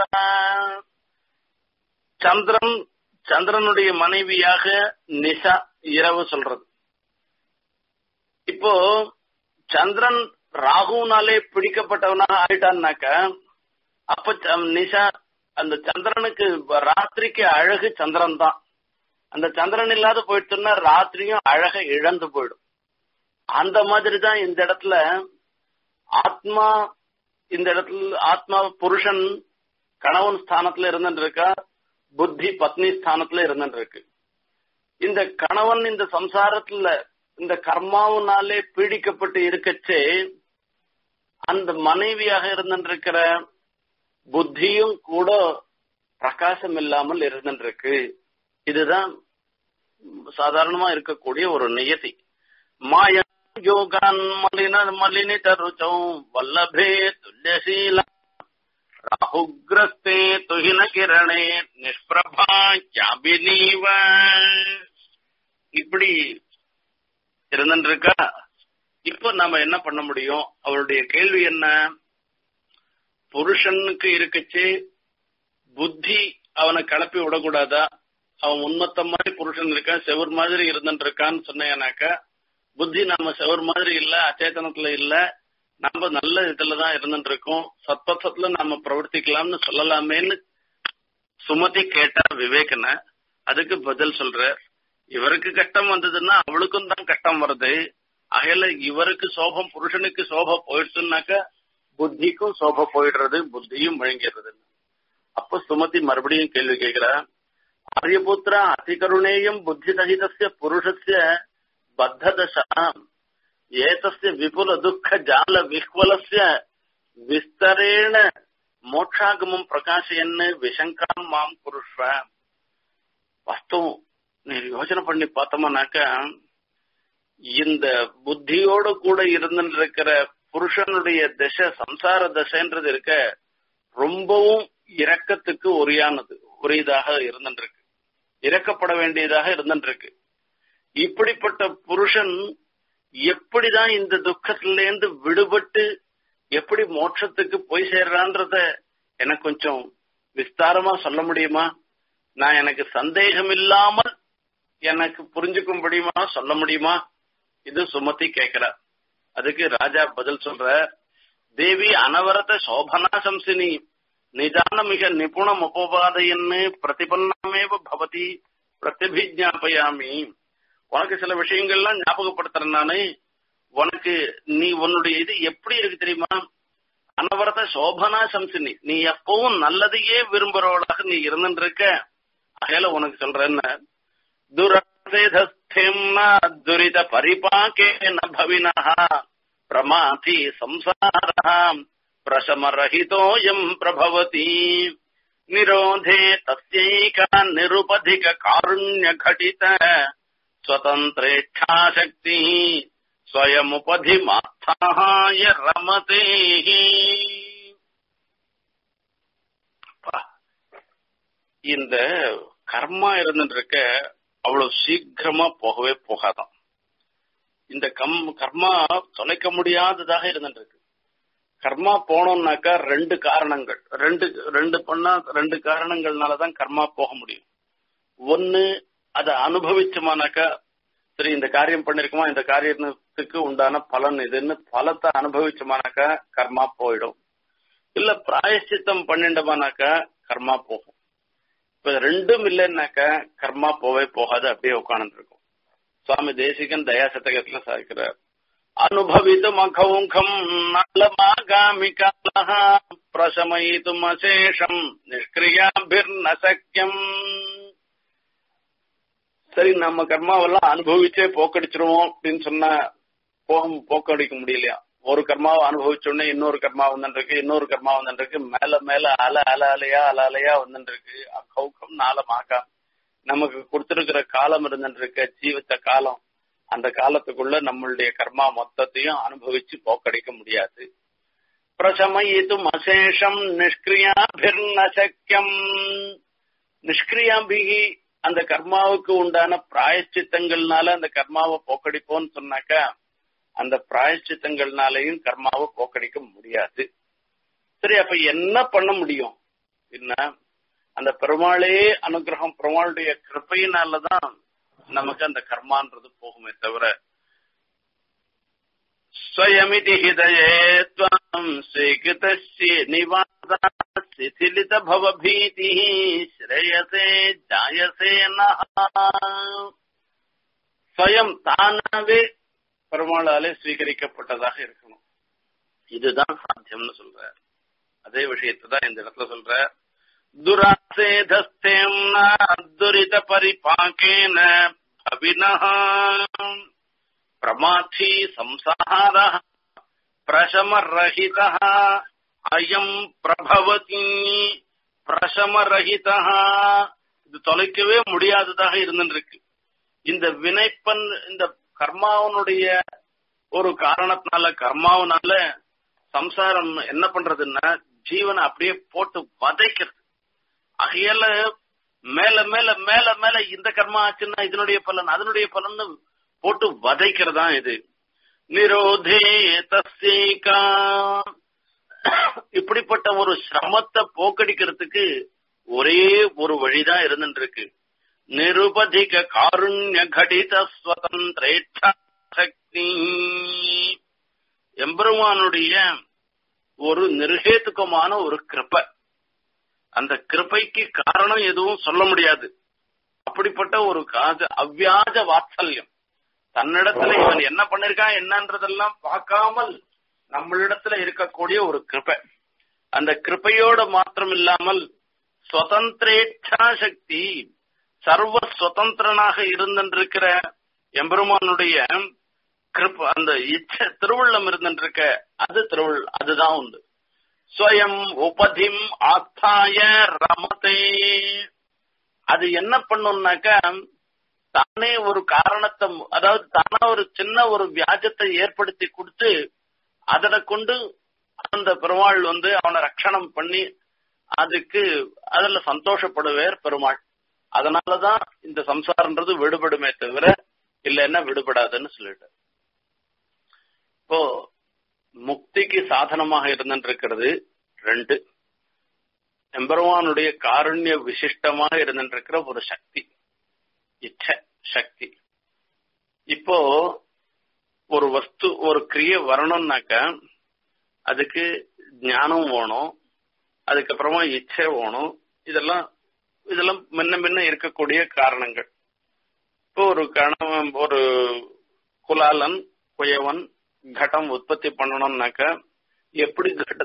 சந்திரன் சந்திரனுடைய மனைவியாக நிஷா இரவு சொல்றது இப்போ சந்திரன் ராகுனாலே பிடிக்கப்பட்டவனாக ஆயிட்டான்னாக்க அப்ப நிஷா அந்த சந்திரனுக்கு ராத்திரிக்கு அழகு சந்திரன் தான் அந்த சந்திரன் இல்லாத போயிடுச்சுன்னா ராத்திரியும் அழக இழந்து போயிடும் அந்த மாதிரி தான் இந்த இடத்துல ஆத்மா இந்த இடத்துல ஆத்மா புருஷன் கணவன் ஸ்தானத்துல இருந்துட்டு இருக்கா புத்தி பத்னி ஸ்தானத்துல இருந்துட்டு இருக்கு இந்த கணவன் இந்த சம்சாரத்துல இந்த கர்மாவுனாலே பீடிக்கப்பட்டு இருக்கச்சே அந்த மனைவியாக இருந்துட்டு இருக்கிற புத்தியும் கூட பிரகாசம் இல்லாமல் இருந்துருக்கு இதுதான் சாதாரணமா இருக்கக்கூடிய ஒரு நியதி மாயா யோகான் மலின மலினித ருச்சௌ வல்லபே துல்யசீல ராகுகிரஸ்தே துஹின கிரணே நிஷ்பிரபா யாபினீவ இப்படி இருந்துருக்கா இப்போ நாம என்ன பண்ண முடியும் அவருடைய கேள்வி என்ன புருஷனுக்கு இருக்கச்சு புத்தி அவனை கிளப்பி விடக்கூடாதா அவன் உண்மத்த மாதிரி புருஷன் இருக்கான் செவர் மாதிரி இருந்துட்டு இருக்கான்னு சொன்னேனாக்கா புத்தி நாம செவர் மாதிரி இல்ல அச்சேதனத்துல இல்ல நம்ம நல்ல இதுலதான் இருந்துட்டு இருக்கோம் சத்பத்தத்துல நாம பிரவர்த்திக்கலாம்னு சொல்லலாமேன்னு சுமதி கேட்டா விவேகன அதுக்கு பதில் சொல்ற இவருக்கு கஷ்டம் வந்ததுன்னா அவளுக்கும் தான் கஷ்டம் வருது அகையில இவருக்கு சோபம் புருஷனுக்கு சோபை போயிடுச்சுன்னாக்க புத்திக்கும் சோபை போயிடுறது புத்தியும் முழங்கிறது அப்ப சுமதி மறுபடியும் கேள்வி கேட்கிறா ஆரியபுத்திர அதிகருணேயம் புத்தி சகிதஸ்ய புருஷஸ்ய பத்ததசா ஏதஸ்ய விபுல துக்க ஜால விஹ்வலஸ்ய விஸ்தரேண மோட்சாகமம் பிரகாசயன்னு விஷங்காம் மாம் புருஷ வாஸ்தவம் நீ யோசனை பண்ணி பார்த்தோம்னாக்க இந்த புத்தியோட கூட இருந்துட்டு இருக்கிற புருஷனுடைய திசை சம்சார தசைன்றது இருக்க ரொம்பவும் இரக்கத்துக்கு உரியானது உரியதாக இருந்துட்டு இருக்கு இறக்கப்பட வேண்டியதாக இருந்துட்டு இருக்கு இப்படிப்பட்ட புருஷன் எப்படிதான் இந்த துக்கத்திலேருந்து விடுபட்டு எப்படி மோட்சத்துக்கு போய் சேர்றான்றத எனக்கு கொஞ்சம் விஸ்தாரமா சொல்ல முடியுமா நான் எனக்கு சந்தேகம் இல்லாமல் எனக்கு புரிஞ்சுக்க முடியுமா சொல்ல முடியுமா இது சுமதி கேட்கிறா அதுக்கு ராஜா பதில் சொல்ற தேவி அனவரத சோபனா சம்சினி நிதான மிக நிபுணம் உபபாதையன்னு பிரதிபன்னமேவ பவதி பிரதிபிஜாபயாமி உனக்கு சில விஷயங்கள்லாம் ஞாபகப்படுத்துறேன் நானு உனக்கு நீ உன்னுடைய இது எப்படி இருக்கு தெரியுமா அனவரத சோபனா சம்சினி நீ எப்பவும் நல்லதையே விரும்புறவளாக நீ இருந்துட்டு இருக்க அகையில உனக்கு சொல்றேன்னு துரசேதஸ்திம்னா துரித பரிபாக்கேன பவினஹ பிரமாதி சம்சாரம் பிரசமரஹிதோயம் பிரபவதி நிரோதே தஸ்யைக நிருபதிக காருண்ய घटित स्वतन्त्रेच्छाशक्तिः स्वयमुपधिमात्थ சம்சாய ரமதே இந்த கர்மா இருந்துட்டு இருக்க அவ்வளவு சீக்கிரமா போகவே போகாதான் இந்த கம் கர்மா தொலைக்க முடியாததாக இருந்துட்டு இருக்கு கர்மா போனோம்னாக்கா ரெண்டு காரணங்கள் ரெண்டு ரெண்டு பண்ணா ரெண்டு காரணங்கள்னாலதான் கர்மா போக முடியும் ஒன்னு அதை அனுபவிச்சோமானாக்கா சரி இந்த காரியம் பண்ணிருக்குமா இந்த காரியத்துக்கு உண்டான பலன் இதுன்னு பலத்தை அனுபவிச்சோமானாக்கா கர்மா போயிடும் இல்ல பிராயசித்தம் பண்ணிட்டோமானாக்கா கர்மா போகும் இப்ப ரெண்டும் இல்லைன்னாக்கா கர்மா போவே போகாது அப்படியே உட்கார்ந்து இருக்கும் சுவாமி தேசிகன் தயாசதகத்துல சாய்க்கிறார் அனுபவித்தும் அகௌகம் நலமாகாமி காலः பிரசமயித்தும் அசேஷம் நிஷ்கிரியாபிர்ன சக்கியம் சரி நம்ம கர்மாவெல்லாம் அனுபவிச்சே போக்கடிச்சிருவோம் அப்படின்னு சொன்னா போக போக்கடிக்க முடியலையா ஒரு கர்மாவை அனுபவிச்ச உடனே இன்னொரு கர்மா வந்துருக்கு இன்னொரு கர்மா வந்துருக்கு மேல மேல அல அல அலையா அல அலையா வந்துருக்கு அகௌகம் நாளமாகா நமக்கு கொடுத்திருக்கிற காலம் இருந்துருக்க ஜீவித்த காலம் அந்த காலத்துக்குள்ள நம்மளுடைய கர்மா மொத்தத்தையும் அனுபவிச்சு போக்கடிக்க முடியாது பிரசமயித்தும் அசேஷம் நிஷ்கிரியாபிர்ன சக்கியம் நிஷ்கிரியாபிகி அந்த கர்மாவுக்கு உண்டான பிராயச்சித்தங்கள்னால அந்த கர்மாவை போக்கடிப்போம்னு சொன்னாக்கா அந்த பிராயச்சித்தங்கள்னாலையும் கர்மாவை போக்கடிக்க முடியாது சரி அப்ப என்ன பண்ண முடியும் என்ன அந்த பெருமாளே அனுகிரகம் பெருமாளுடைய கிருப்பையினாலதான் நமக்கு அந்த கர்மான்றது போகுமே தவிர ஸ்வயமிதி ஹிதயே துவம் ஸ்ரீகிருதஸ்ய நிவாசா சிதிலித பவபீதி ஸ்ரேயசே ஜாயசே ஸ்வயம் தானாவே பெருமாளாலே ஸ்வீகரிக்கப்பட்டதாக இருக்கணும் இதுதான் சாத்தியம்னு சொல்ற அதே விஷயத்தை தான் இந்த இடத்துல சொல்ற துராசேதஸ்தேம்னா துரித பரிபாக்கேன பவினः பிரமாத்தி சம்சார பிரசமரஹித அயம் பிரபவதி பிரசமரஹித இது தொலைக்கவே முடியாததாக இருந்துருக்கு இந்த வினைப்பன் இந்த கர்மாவனுடைய ஒரு காரணத்தினால கர்மாவனால சம்சாரம் என்ன பண்றதுன்னா ஜீவனை அப்படியே போட்டு வதைக்கிறது ஆகையால மேல மேல மேல மேல இந்த கர்மா ஆச்சுன்னா இதனுடைய பலன் அதனுடைய பலன் போட்டு வதைக்கிறதா இது நிரோதே தஸ்யேகா இப்படிப்பட்ட ஒரு சிரமத்தை போக்கடிக்கிறதுக்கு ஒரே ஒரு வழிதான் இருந்துட்டு இருக்கு நிருபதிக காருண்ய கடித ஸ்வதந்திரேட்சா சக்தி எம்பெருமானுடைய ஒரு நிர்ஹேதுக்கமான ஒரு கிருப்பை அந்த கிருப்பைக்கு காரணம் எதுவும் சொல்ல முடியாது அப்படிப்பட்ட ஒரு காது அவ்வியாஜ வாத்சல்யம் தன்னிடத்துல இவன் என்ன பண்ணிருக்கான் என்னன்றதெல்லாம் பார்க்காமல் நம்மளிடத்துல இருக்கக்கூடிய ஒரு கிருப்பை அந்த கிருப்பையோட மாத்திரம் இல்லாமல் சுதந்திரேட்சா சக்தி சர்வ சுதந்திரனாக இருந்திருக்கிற எம்பெருமானுடைய கிருப்ப அந்த இச்ச திருவுள்ளம் இருந்திருக்க அது திருவுள் அதுதான் உண்டு ஸ்வயம் உபதிம் ஆத்தாய ரமதே அது என்ன பண்ணும்னாக்கா தானே ஒரு காரணத்தை அதாவது தானா ஒரு சின்ன ஒரு வியாஜத்தை ஏற்படுத்தி கொடுத்து அதனை கொண்டு அந்த பெருமாள் வந்து அவனை ரட்சணம் பண்ணி அதுக்கு அதுல சந்தோஷப்படுவேர் பெருமாள் அதனாலதான் இந்த சம்சாரன்றது விடுபடுமே தவிர இல்லைன்னா விடுபடாதுன்னு சொல்லிட்டு இப்போ முக்திக்கு சாதனமாக இருந்திருக்கிறது ரெண்டு எம்பெருமானுடைய காருண்ய விசிஷ்டமாக இருந்திருக்கிற ஒரு சக்தி இச்ச சக்தி இப்போ ஒரு வஸ்து ஒரு கிரிய வரணும்னாக்க அதுக்கு ஞானம் வேணும் அதுக்கப்புறமா இச்சை வேணும் இதெல்லாம் இதெல்லாம் முன்ன முன்ன இருக்கக்கூடிய காரணங்கள் இப்போ ஒரு கணவன் ஒரு குலாலன் குயவன் கட்டம் உற்பத்தி பண்ணணும்னாக்க எப்படி கட்ட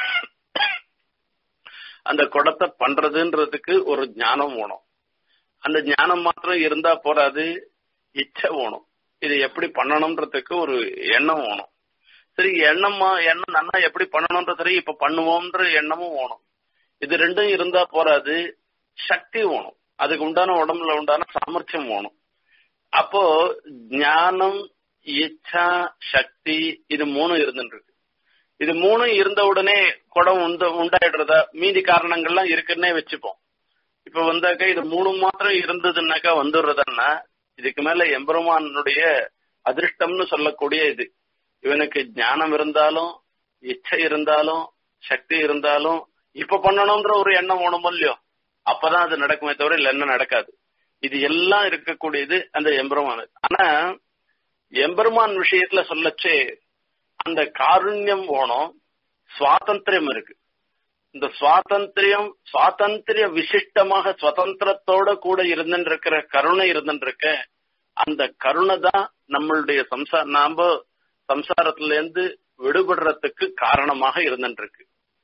அந்த குடத்தை பண்றதுன்றதுக்கு ஒரு ஞானம் வேணும் அந்த ஞானம் மாத்திரம் இருந்தா போறாது இச்சை வேணும் இது எப்படி பண்ணணும்ன்றதுக்கு ஒரு எண்ணம் வேணும் சரி எண்ணமா எண்ணம் நன்னா எப்படி பண்ணணும்ன்ற சரி இப்ப பண்ணுவோம்ன்ற எண்ணமும் வேணும் இது ரெண்டும் இருந்தா போறாது சக்தி வேணும் அதுக்கு உண்டான உடம்புல உண்டான சாமர்த்தியம் வேணும் அப்போ ஞானம் இச்சா சக்தி இது மூணும் இருந்துருக்கு இது மூணும் இருந்த உடனே குடம் உண்டு உண்டாயிடுறதா மீதி காரணங்கள்லாம் இருக்குன்னே வச்சுப்போம் இப்ப வந்தாக்கா இது மூணு மாத்திரம் இருந்ததுன்னாக்கா வந்துடுறதுன்னா இதுக்கு மேல எம்பெருமானுடைய அதிர்ஷ்டம்னு சொல்லக்கூடிய இது இவனுக்கு ஞானம் இருந்தாலும் இச்சை இருந்தாலும் சக்தி இருந்தாலும் இப்ப பண்ணணும்ன்ற ஒரு எண்ணம் ஓணுமோ இல்லையோ அப்பதான் அது நடக்குமே தவிர இல்ல என்ன நடக்காது இது எல்லாம் இருக்கக்கூடியது அந்த எம்பெருமான் ஆனா எம்பெருமான் விஷயத்துல சொல்லச்சே அந்த காருண்யம் ஓணும் சுவாதந்திரம் இருக்கு இந்த சுவாதந்திரியம் சுவாதந்திரிய விசிஷ்டமாக சுதந்திரத்தோட கூட இருந்துருக்கிற கருணை இருந்துருக்க அந்த கருணை தான் நம்மளுடைய சம்சார நாம சம்சாரத்துல இருந்து விடுபடுறதுக்கு காரணமாக இருந்துருக்கு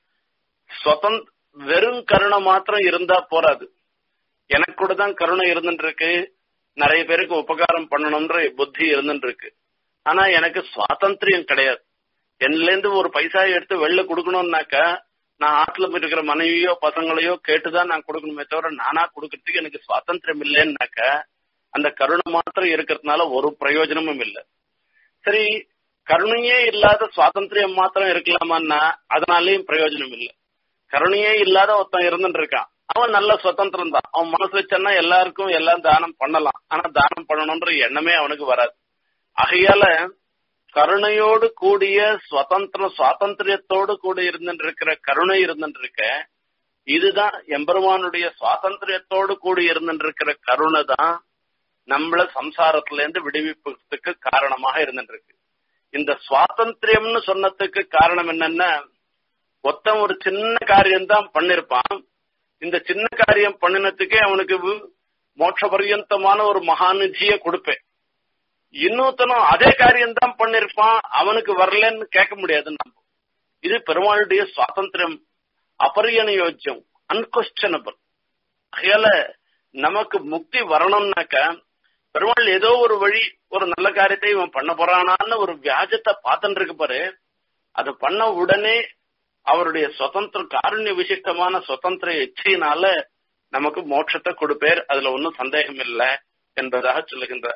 சுதந்த் வெறும் கருணை மாத்திரம் இருந்தா போராது எனக்கு கூட தான் கருணை இருந்துருக்கு நிறைய பேருக்கு உபகாரம் பண்ணணும்ன்ற புத்தி இருந்துருக்கு ஆனா எனக்கு சுவாதந்திரியம் கிடையாது என்னல இருந்து ஒரு பைசா எடுத்து வெளில கொடுக்கணும்னாக்கா நான் ஆத்துல இருக்கிற மனைவியோ பசங்களையோ கேட்டுதான் நான் கொடுக்கணுமே தவிர நானா கொடுக்கறதுக்கு எனக்கு சுவாதந்திரம் இல்லைன்னாக்க அந்த கருணை மாத்திரம் இருக்கிறதுனால ஒரு பிரயோஜனமும் இல்லை சரி கருணையே இல்லாத சுவாதந்திரியம் மாத்திரம் இருக்கலாமான்னா அதனாலயும் பிரயோஜனம் இல்லை கருணையே இல்லாத ஒருத்தன் இருந்துட்டு இருக்கான் அவன் நல்ல சுதந்திரம் தான் அவன் மனசு வச்சான்னா எல்லாருக்கும் எல்லாம் தானம் பண்ணலாம் ஆனா தானம் பண்ணணும்ன்ற எண்ணமே அவனுக்கு வராது ஆகையால கருணையோடு கூடிய சுதந்திர சுவாதந்திரியத்தோடு கூட இருந்துட்டு இருக்கிற கருணை இருந்துட்டு இருக்க இதுதான் எம்பெருமானுடைய சுவாதந்திரியத்தோடு கூடி இருந்துட்டு இருக்கிற கருணை தான் நம்மள சம்சாரத்துல இருந்து விடுவிப்பதுக்கு காரணமாக இருந்துட்டு இருக்கு இந்த சுவாதந்திரியம்னு சொன்னதுக்கு காரணம் என்னன்னா ஒத்தன் ஒரு சின்ன காரியம் தான் பண்ணிருப்பான் இந்த சின்ன காரியம் பண்ணினதுக்கே அவனுக்கு மோட்ச பர்யந்தமான ஒரு மகாநிதிய கொடுப்பேன் இன்னொருத்தனும் அதே காரியம் தான் பண்ணிருப்பான் அவனுக்கு வரலன்னு கேட்க முடியாது நம்ம இது பெருமாளுடைய சுவாதந்திரம் அபரியனயோஜ்யம் அன்கொஸ்டனபிள் அதையால நமக்கு முக்தி வரணும்னாக்க பெருமாள் ஏதோ ஒரு வழி ஒரு நல்ல காரியத்தை இவன் பண்ண போறானான்னு ஒரு வியாஜத்தை பார்த்துட்டு இருக்கு பாரு அது பண்ண உடனே அவருடைய சுதந்திர காருண்ய விசிஷ்டமான சுதந்திர இச்சையினால நமக்கு மோட்சத்தை கொடுப்பேர் அதுல ஒன்னும் சந்தேகம் இல்லை என்பதாக சொல்லுகின்றார்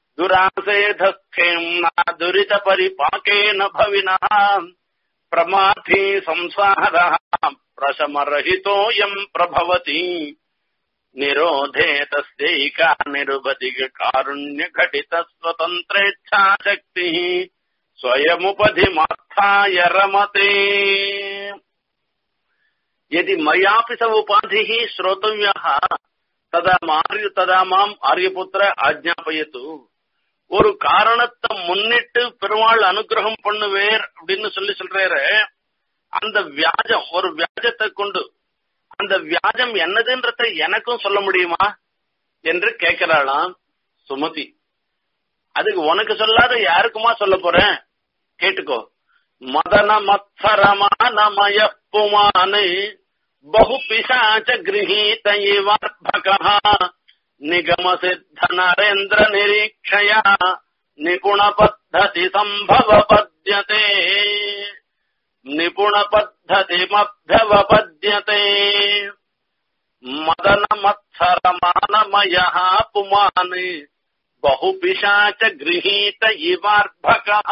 துராசேதஸ்தேம்னா துரித பரிபாக்கேன பவினா பிரமாதி சம்சார பிரசமரஹிதோயம் பிரபவதி நிரோதே தஸ்யைகா நிருபதிக காருண்ய घटित स्वतन्त्रेच्छा शक्ति स्वयमुपधिमार्थाय रमते यदि मयापि स उपाधिः श्रोतव्यः तदा மார்ய ததா மாம் ஆரியபுத்திர ஆஜ்ஞாபயத்து ஒரு காரணத்தை முன்னிட்டு பெருமாள் அனுகிரகம் பண்ணுவேர் அப்படின்னு சொல்லி சொல்றாரு அந்த வியாஜம் ஒரு வியாஜத்தை கொண்டு அந்த வியாஜம் என்னதுன்றத எனக்கும் சொல்ல முடியுமா என்று கேட்கிறாளாம் சுமதி அதுக்கு உனக்கு சொல்லாத யாருக்குமா சொல்ல போறேன் கேட்டுக்கோ மதன மத்சரமானமய புமானு बहु पिशाच गृहीत इवर्भकः निगमसिद्ध निरीक्षया निपुणपद्धति सम्भवपद्यते निपुणपद्धतिमभ्यवपद्यते मदनमत्सरमानमयः पुमान् बहु पिशाच गृहीत इवार्भकः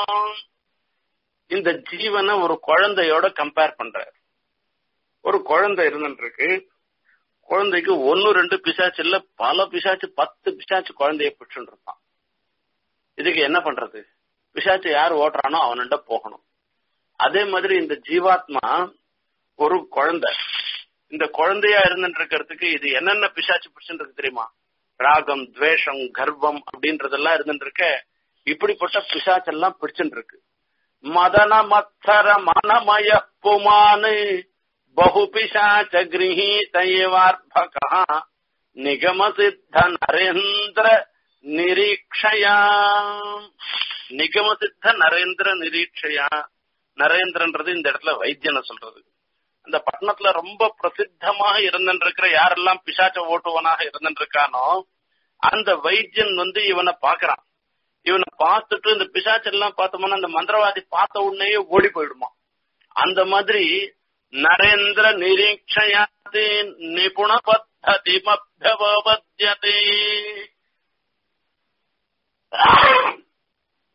இந்த ஜீவனை ஒரு குழந்தையோட கம்பேர் பண்றாரு ஒரு குழந்தை இருந்துட்டு இருக்கு குழந்தைக்கு ஒன்னு ரெண்டு பிசாச்சு இல்ல பல பிசாச்சு பத்து பிசாச்சு குழந்தைய பிடிச்சுட்டு இருப்பான் இதுக்கு என்ன பண்றது பிசாச்சு யார் ஓட்டுறானோ அவன்கிட்ட போகணும் அதே மாதிரி இந்த ஜீவாத்மா ஒரு குழந்தை இந்த குழந்தையா இருந்துட்டு இருக்கிறதுக்கு இது என்னென்ன பிசாச்சு பிடிச்சுட்டு இருக்கு தெரியுமா ராகம் துவேஷம் கர்வம் அப்படின்றதெல்லாம் இருந்துட்டு இருக்க இப்படிப்பட்ட பிசாச்செல்லாம் பிடிச்சுட்டு இருக்கு மதன மத்சர மனமய புமானு बहुपिशाच गृहीत एवार्भकः निगमसिद्ध नरेन्द्र நிரீட்சயா நிகமசித்த நரேந்திர நிரீட்சையா நரேந்திரன்றது இந்த இடத்துல வைத்தியனை சொல்றது அந்த பட்டணத்துல ரொம்ப பிரசித்தமாக இருந்துருக்கிற யாரெல்லாம் பிசாச்ச ஓட்டுவனாக இருந்துருக்கானோ அந்த வைத்தியன் வந்து இவனை பாக்குறான் இவனை பார்த்துட்டு இந்த பிசாச்செல்லாம் பார்த்தோம்னா அந்த மந்திரவாதி பார்த்த உடனேயே ஓடி போயிடுமா அந்த மாதிரி நரேந்திர நிரீட்சயாதி நிபுண பத்ததி மத்தியதே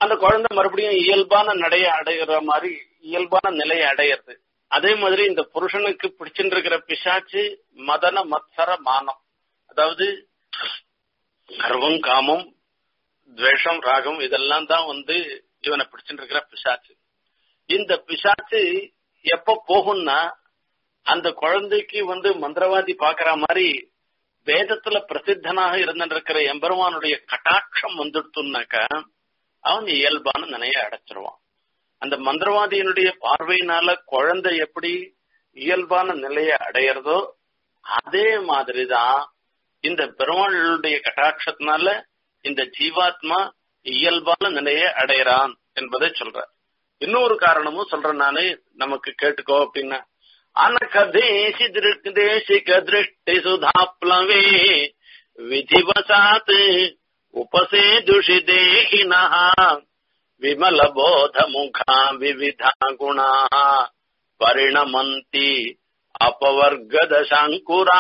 அந்த குழந்தை மறுபடியும் இயல்பான நடைய அடைகிற மாதிரி இயல்பான நிலையை அடையிறது அதே மாதிரி இந்த புருஷனுக்கு பிடிச்சிட்டு இருக்கிற பிசாச்சு மதன மத்சர மானம் அதாவது கர்வம் காமம் துவேஷம் ராகம் இதெல்லாம் தான் வந்து இவனை பிடிச்சிட்டு இருக்கிற பிசாச்சு இந்த பிசாச்சு எப்ப போகும்னா அந்த குழந்தைக்கு வந்து மந்திரவாதி பாக்குற மாதிரி வேதத்துல பிரசித்தனாக இருந்திருக்கிற எம்பெருமானுடைய கட்டாட்சம் வந்துடுத்துனாக்கா அவன் இயல்பான நினைய அடைச்சிருவான் அந்த மந்திரவாதியினுடைய பார்வையினால குழந்தை எப்படி இயல்பான நிலையை அடையிறதோ அதே மாதிரிதான் இந்த பெருமாளுடைய கட்டாட்சத்தினால இந்த ஜீவாத்மா இயல்பான நிலையை அடையிறான் என்பதை சொல்ற இன்னொரு காரணமும் சொல்றேன் நானு நமக்கு கேட்டுக்கோ அப்படின்னா அனகதேசி தேசிக திருஷ்டி சுதாப்ளவே விதிவசாத் உபசே துஷிதேகினா விமல போத முகா விவிதா குணா பரிணமந்தி அபவர்கதசங்குரா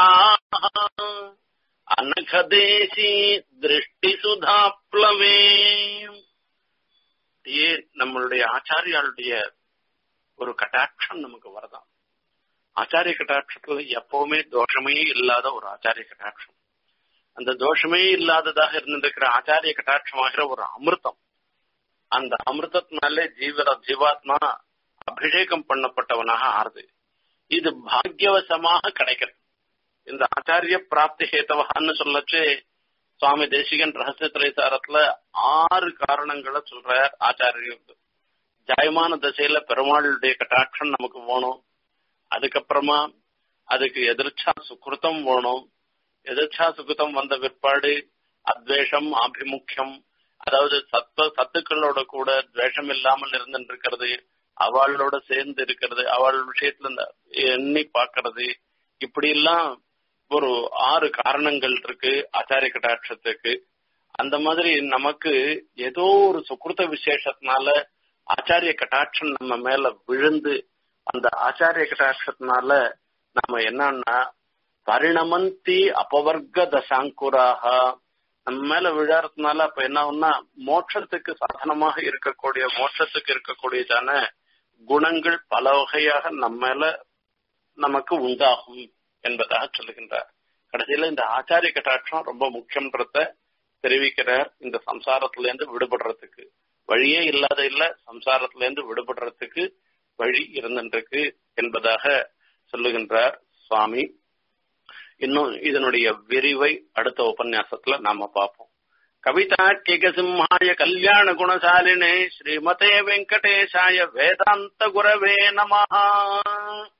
அனகதேசி திருஷ்டி சுதாப்ளவே நம்மளுடைய ஆச்சாரியாளுடைய ஒரு கட்டாட்சம் நமக்கு வரதான் ஆச்சாரிய கட்டாட்சத்துல எப்பவுமே தோஷமே இல்லாத ஒரு ஆச்சாரிய கட்டாட்சம் அந்த தோஷமே இல்லாததாக இருந்திருக்கிற ஆச்சாரிய கட்டாட்சமாகிற ஒரு அமிர்தம் அந்த அமிர்தத்தினாலே ஜீவர ஜீவாத்மா அபிஷேகம் பண்ணப்பட்டவனாக ஆறுது இது பாக்யவசமாக கிடைக்கிறது இந்த ஆச்சாரிய பிராப்தி ஹேத்தவகான்னு சொல்லச்சு சுவாமி தேசிகன் ரகசிய திரைசாரத்துல ஆறு காரணங்களை சொல்றார் ஆச்சாரியருக்கு ஜாயமான தசையில பெருமாளுடைய கட்டாட்சம் நமக்கு வேணும் அதுக்கப்புறமா அதுக்கு எதிர்ச்சா சுக்கிருத்தம் வேணும் எதிர்ச்சா சுகிருத்தம் வந்த பிற்பாடு அத்வேஷம் ஆபிமுக்கியம் அதாவது சத்த சத்துக்களோட கூட துவேஷம் இல்லாமல் இருந்துட்டு இருக்கிறது அவளோட சேர்ந்து இருக்கிறது அவள் விஷயத்துல எண்ணி பாக்குறது இப்படி எல்லாம் ஒரு ஆறு காரணங்கள் இருக்கு ஆச்சாரிய கட்டாட்சத்துக்கு அந்த மாதிரி நமக்கு ஏதோ ஒரு சுக்கிருத்த விசேஷத்தினால ஆச்சாரிய கட்டாட்சம் நம்ம மேல விழுந்து அந்த ஆச்சாரிய கட்டாட்சத்தினால நம்ம என்னன்னா பரிணமந்தி அபவர்க்க தசாங்குராக நம்ம மேல விழாறதுனால அப்ப என்ன ஆகும்னா மோட்சத்துக்கு சாதனமாக இருக்கக்கூடிய மோட்சத்துக்கு இருக்கக்கூடியதான குணங்கள் பல வகையாக நம்ம மேல நமக்கு உண்டாகும் என்பதாக சொல்லுகின்றார் கடைசியில இந்த ஆச்சாரிய கட்டாட்சம் ரொம்ப முக்கியன்றத தெரிவிக்கிறார் இந்த சம்சாரத்துல இருந்து விடுபடுறதுக்கு வழியே இல்லாத இல்ல சம்சாரத்துல இருந்து விடுபடுறதுக்கு வழி இருந்துருக்கு என்பதாக சொல்லுகின்றார் சுவாமி இன்னும் இதனுடைய விரிவை அடுத்த உபன்யாசத்துல நாம பார்ப்போம் கவிதாக்கிக சிம்ஹாய கல்யாண குணசாலினே ஸ்ரீமதே வெங்கடேஷாய வேதாந்த குரவே நமஹா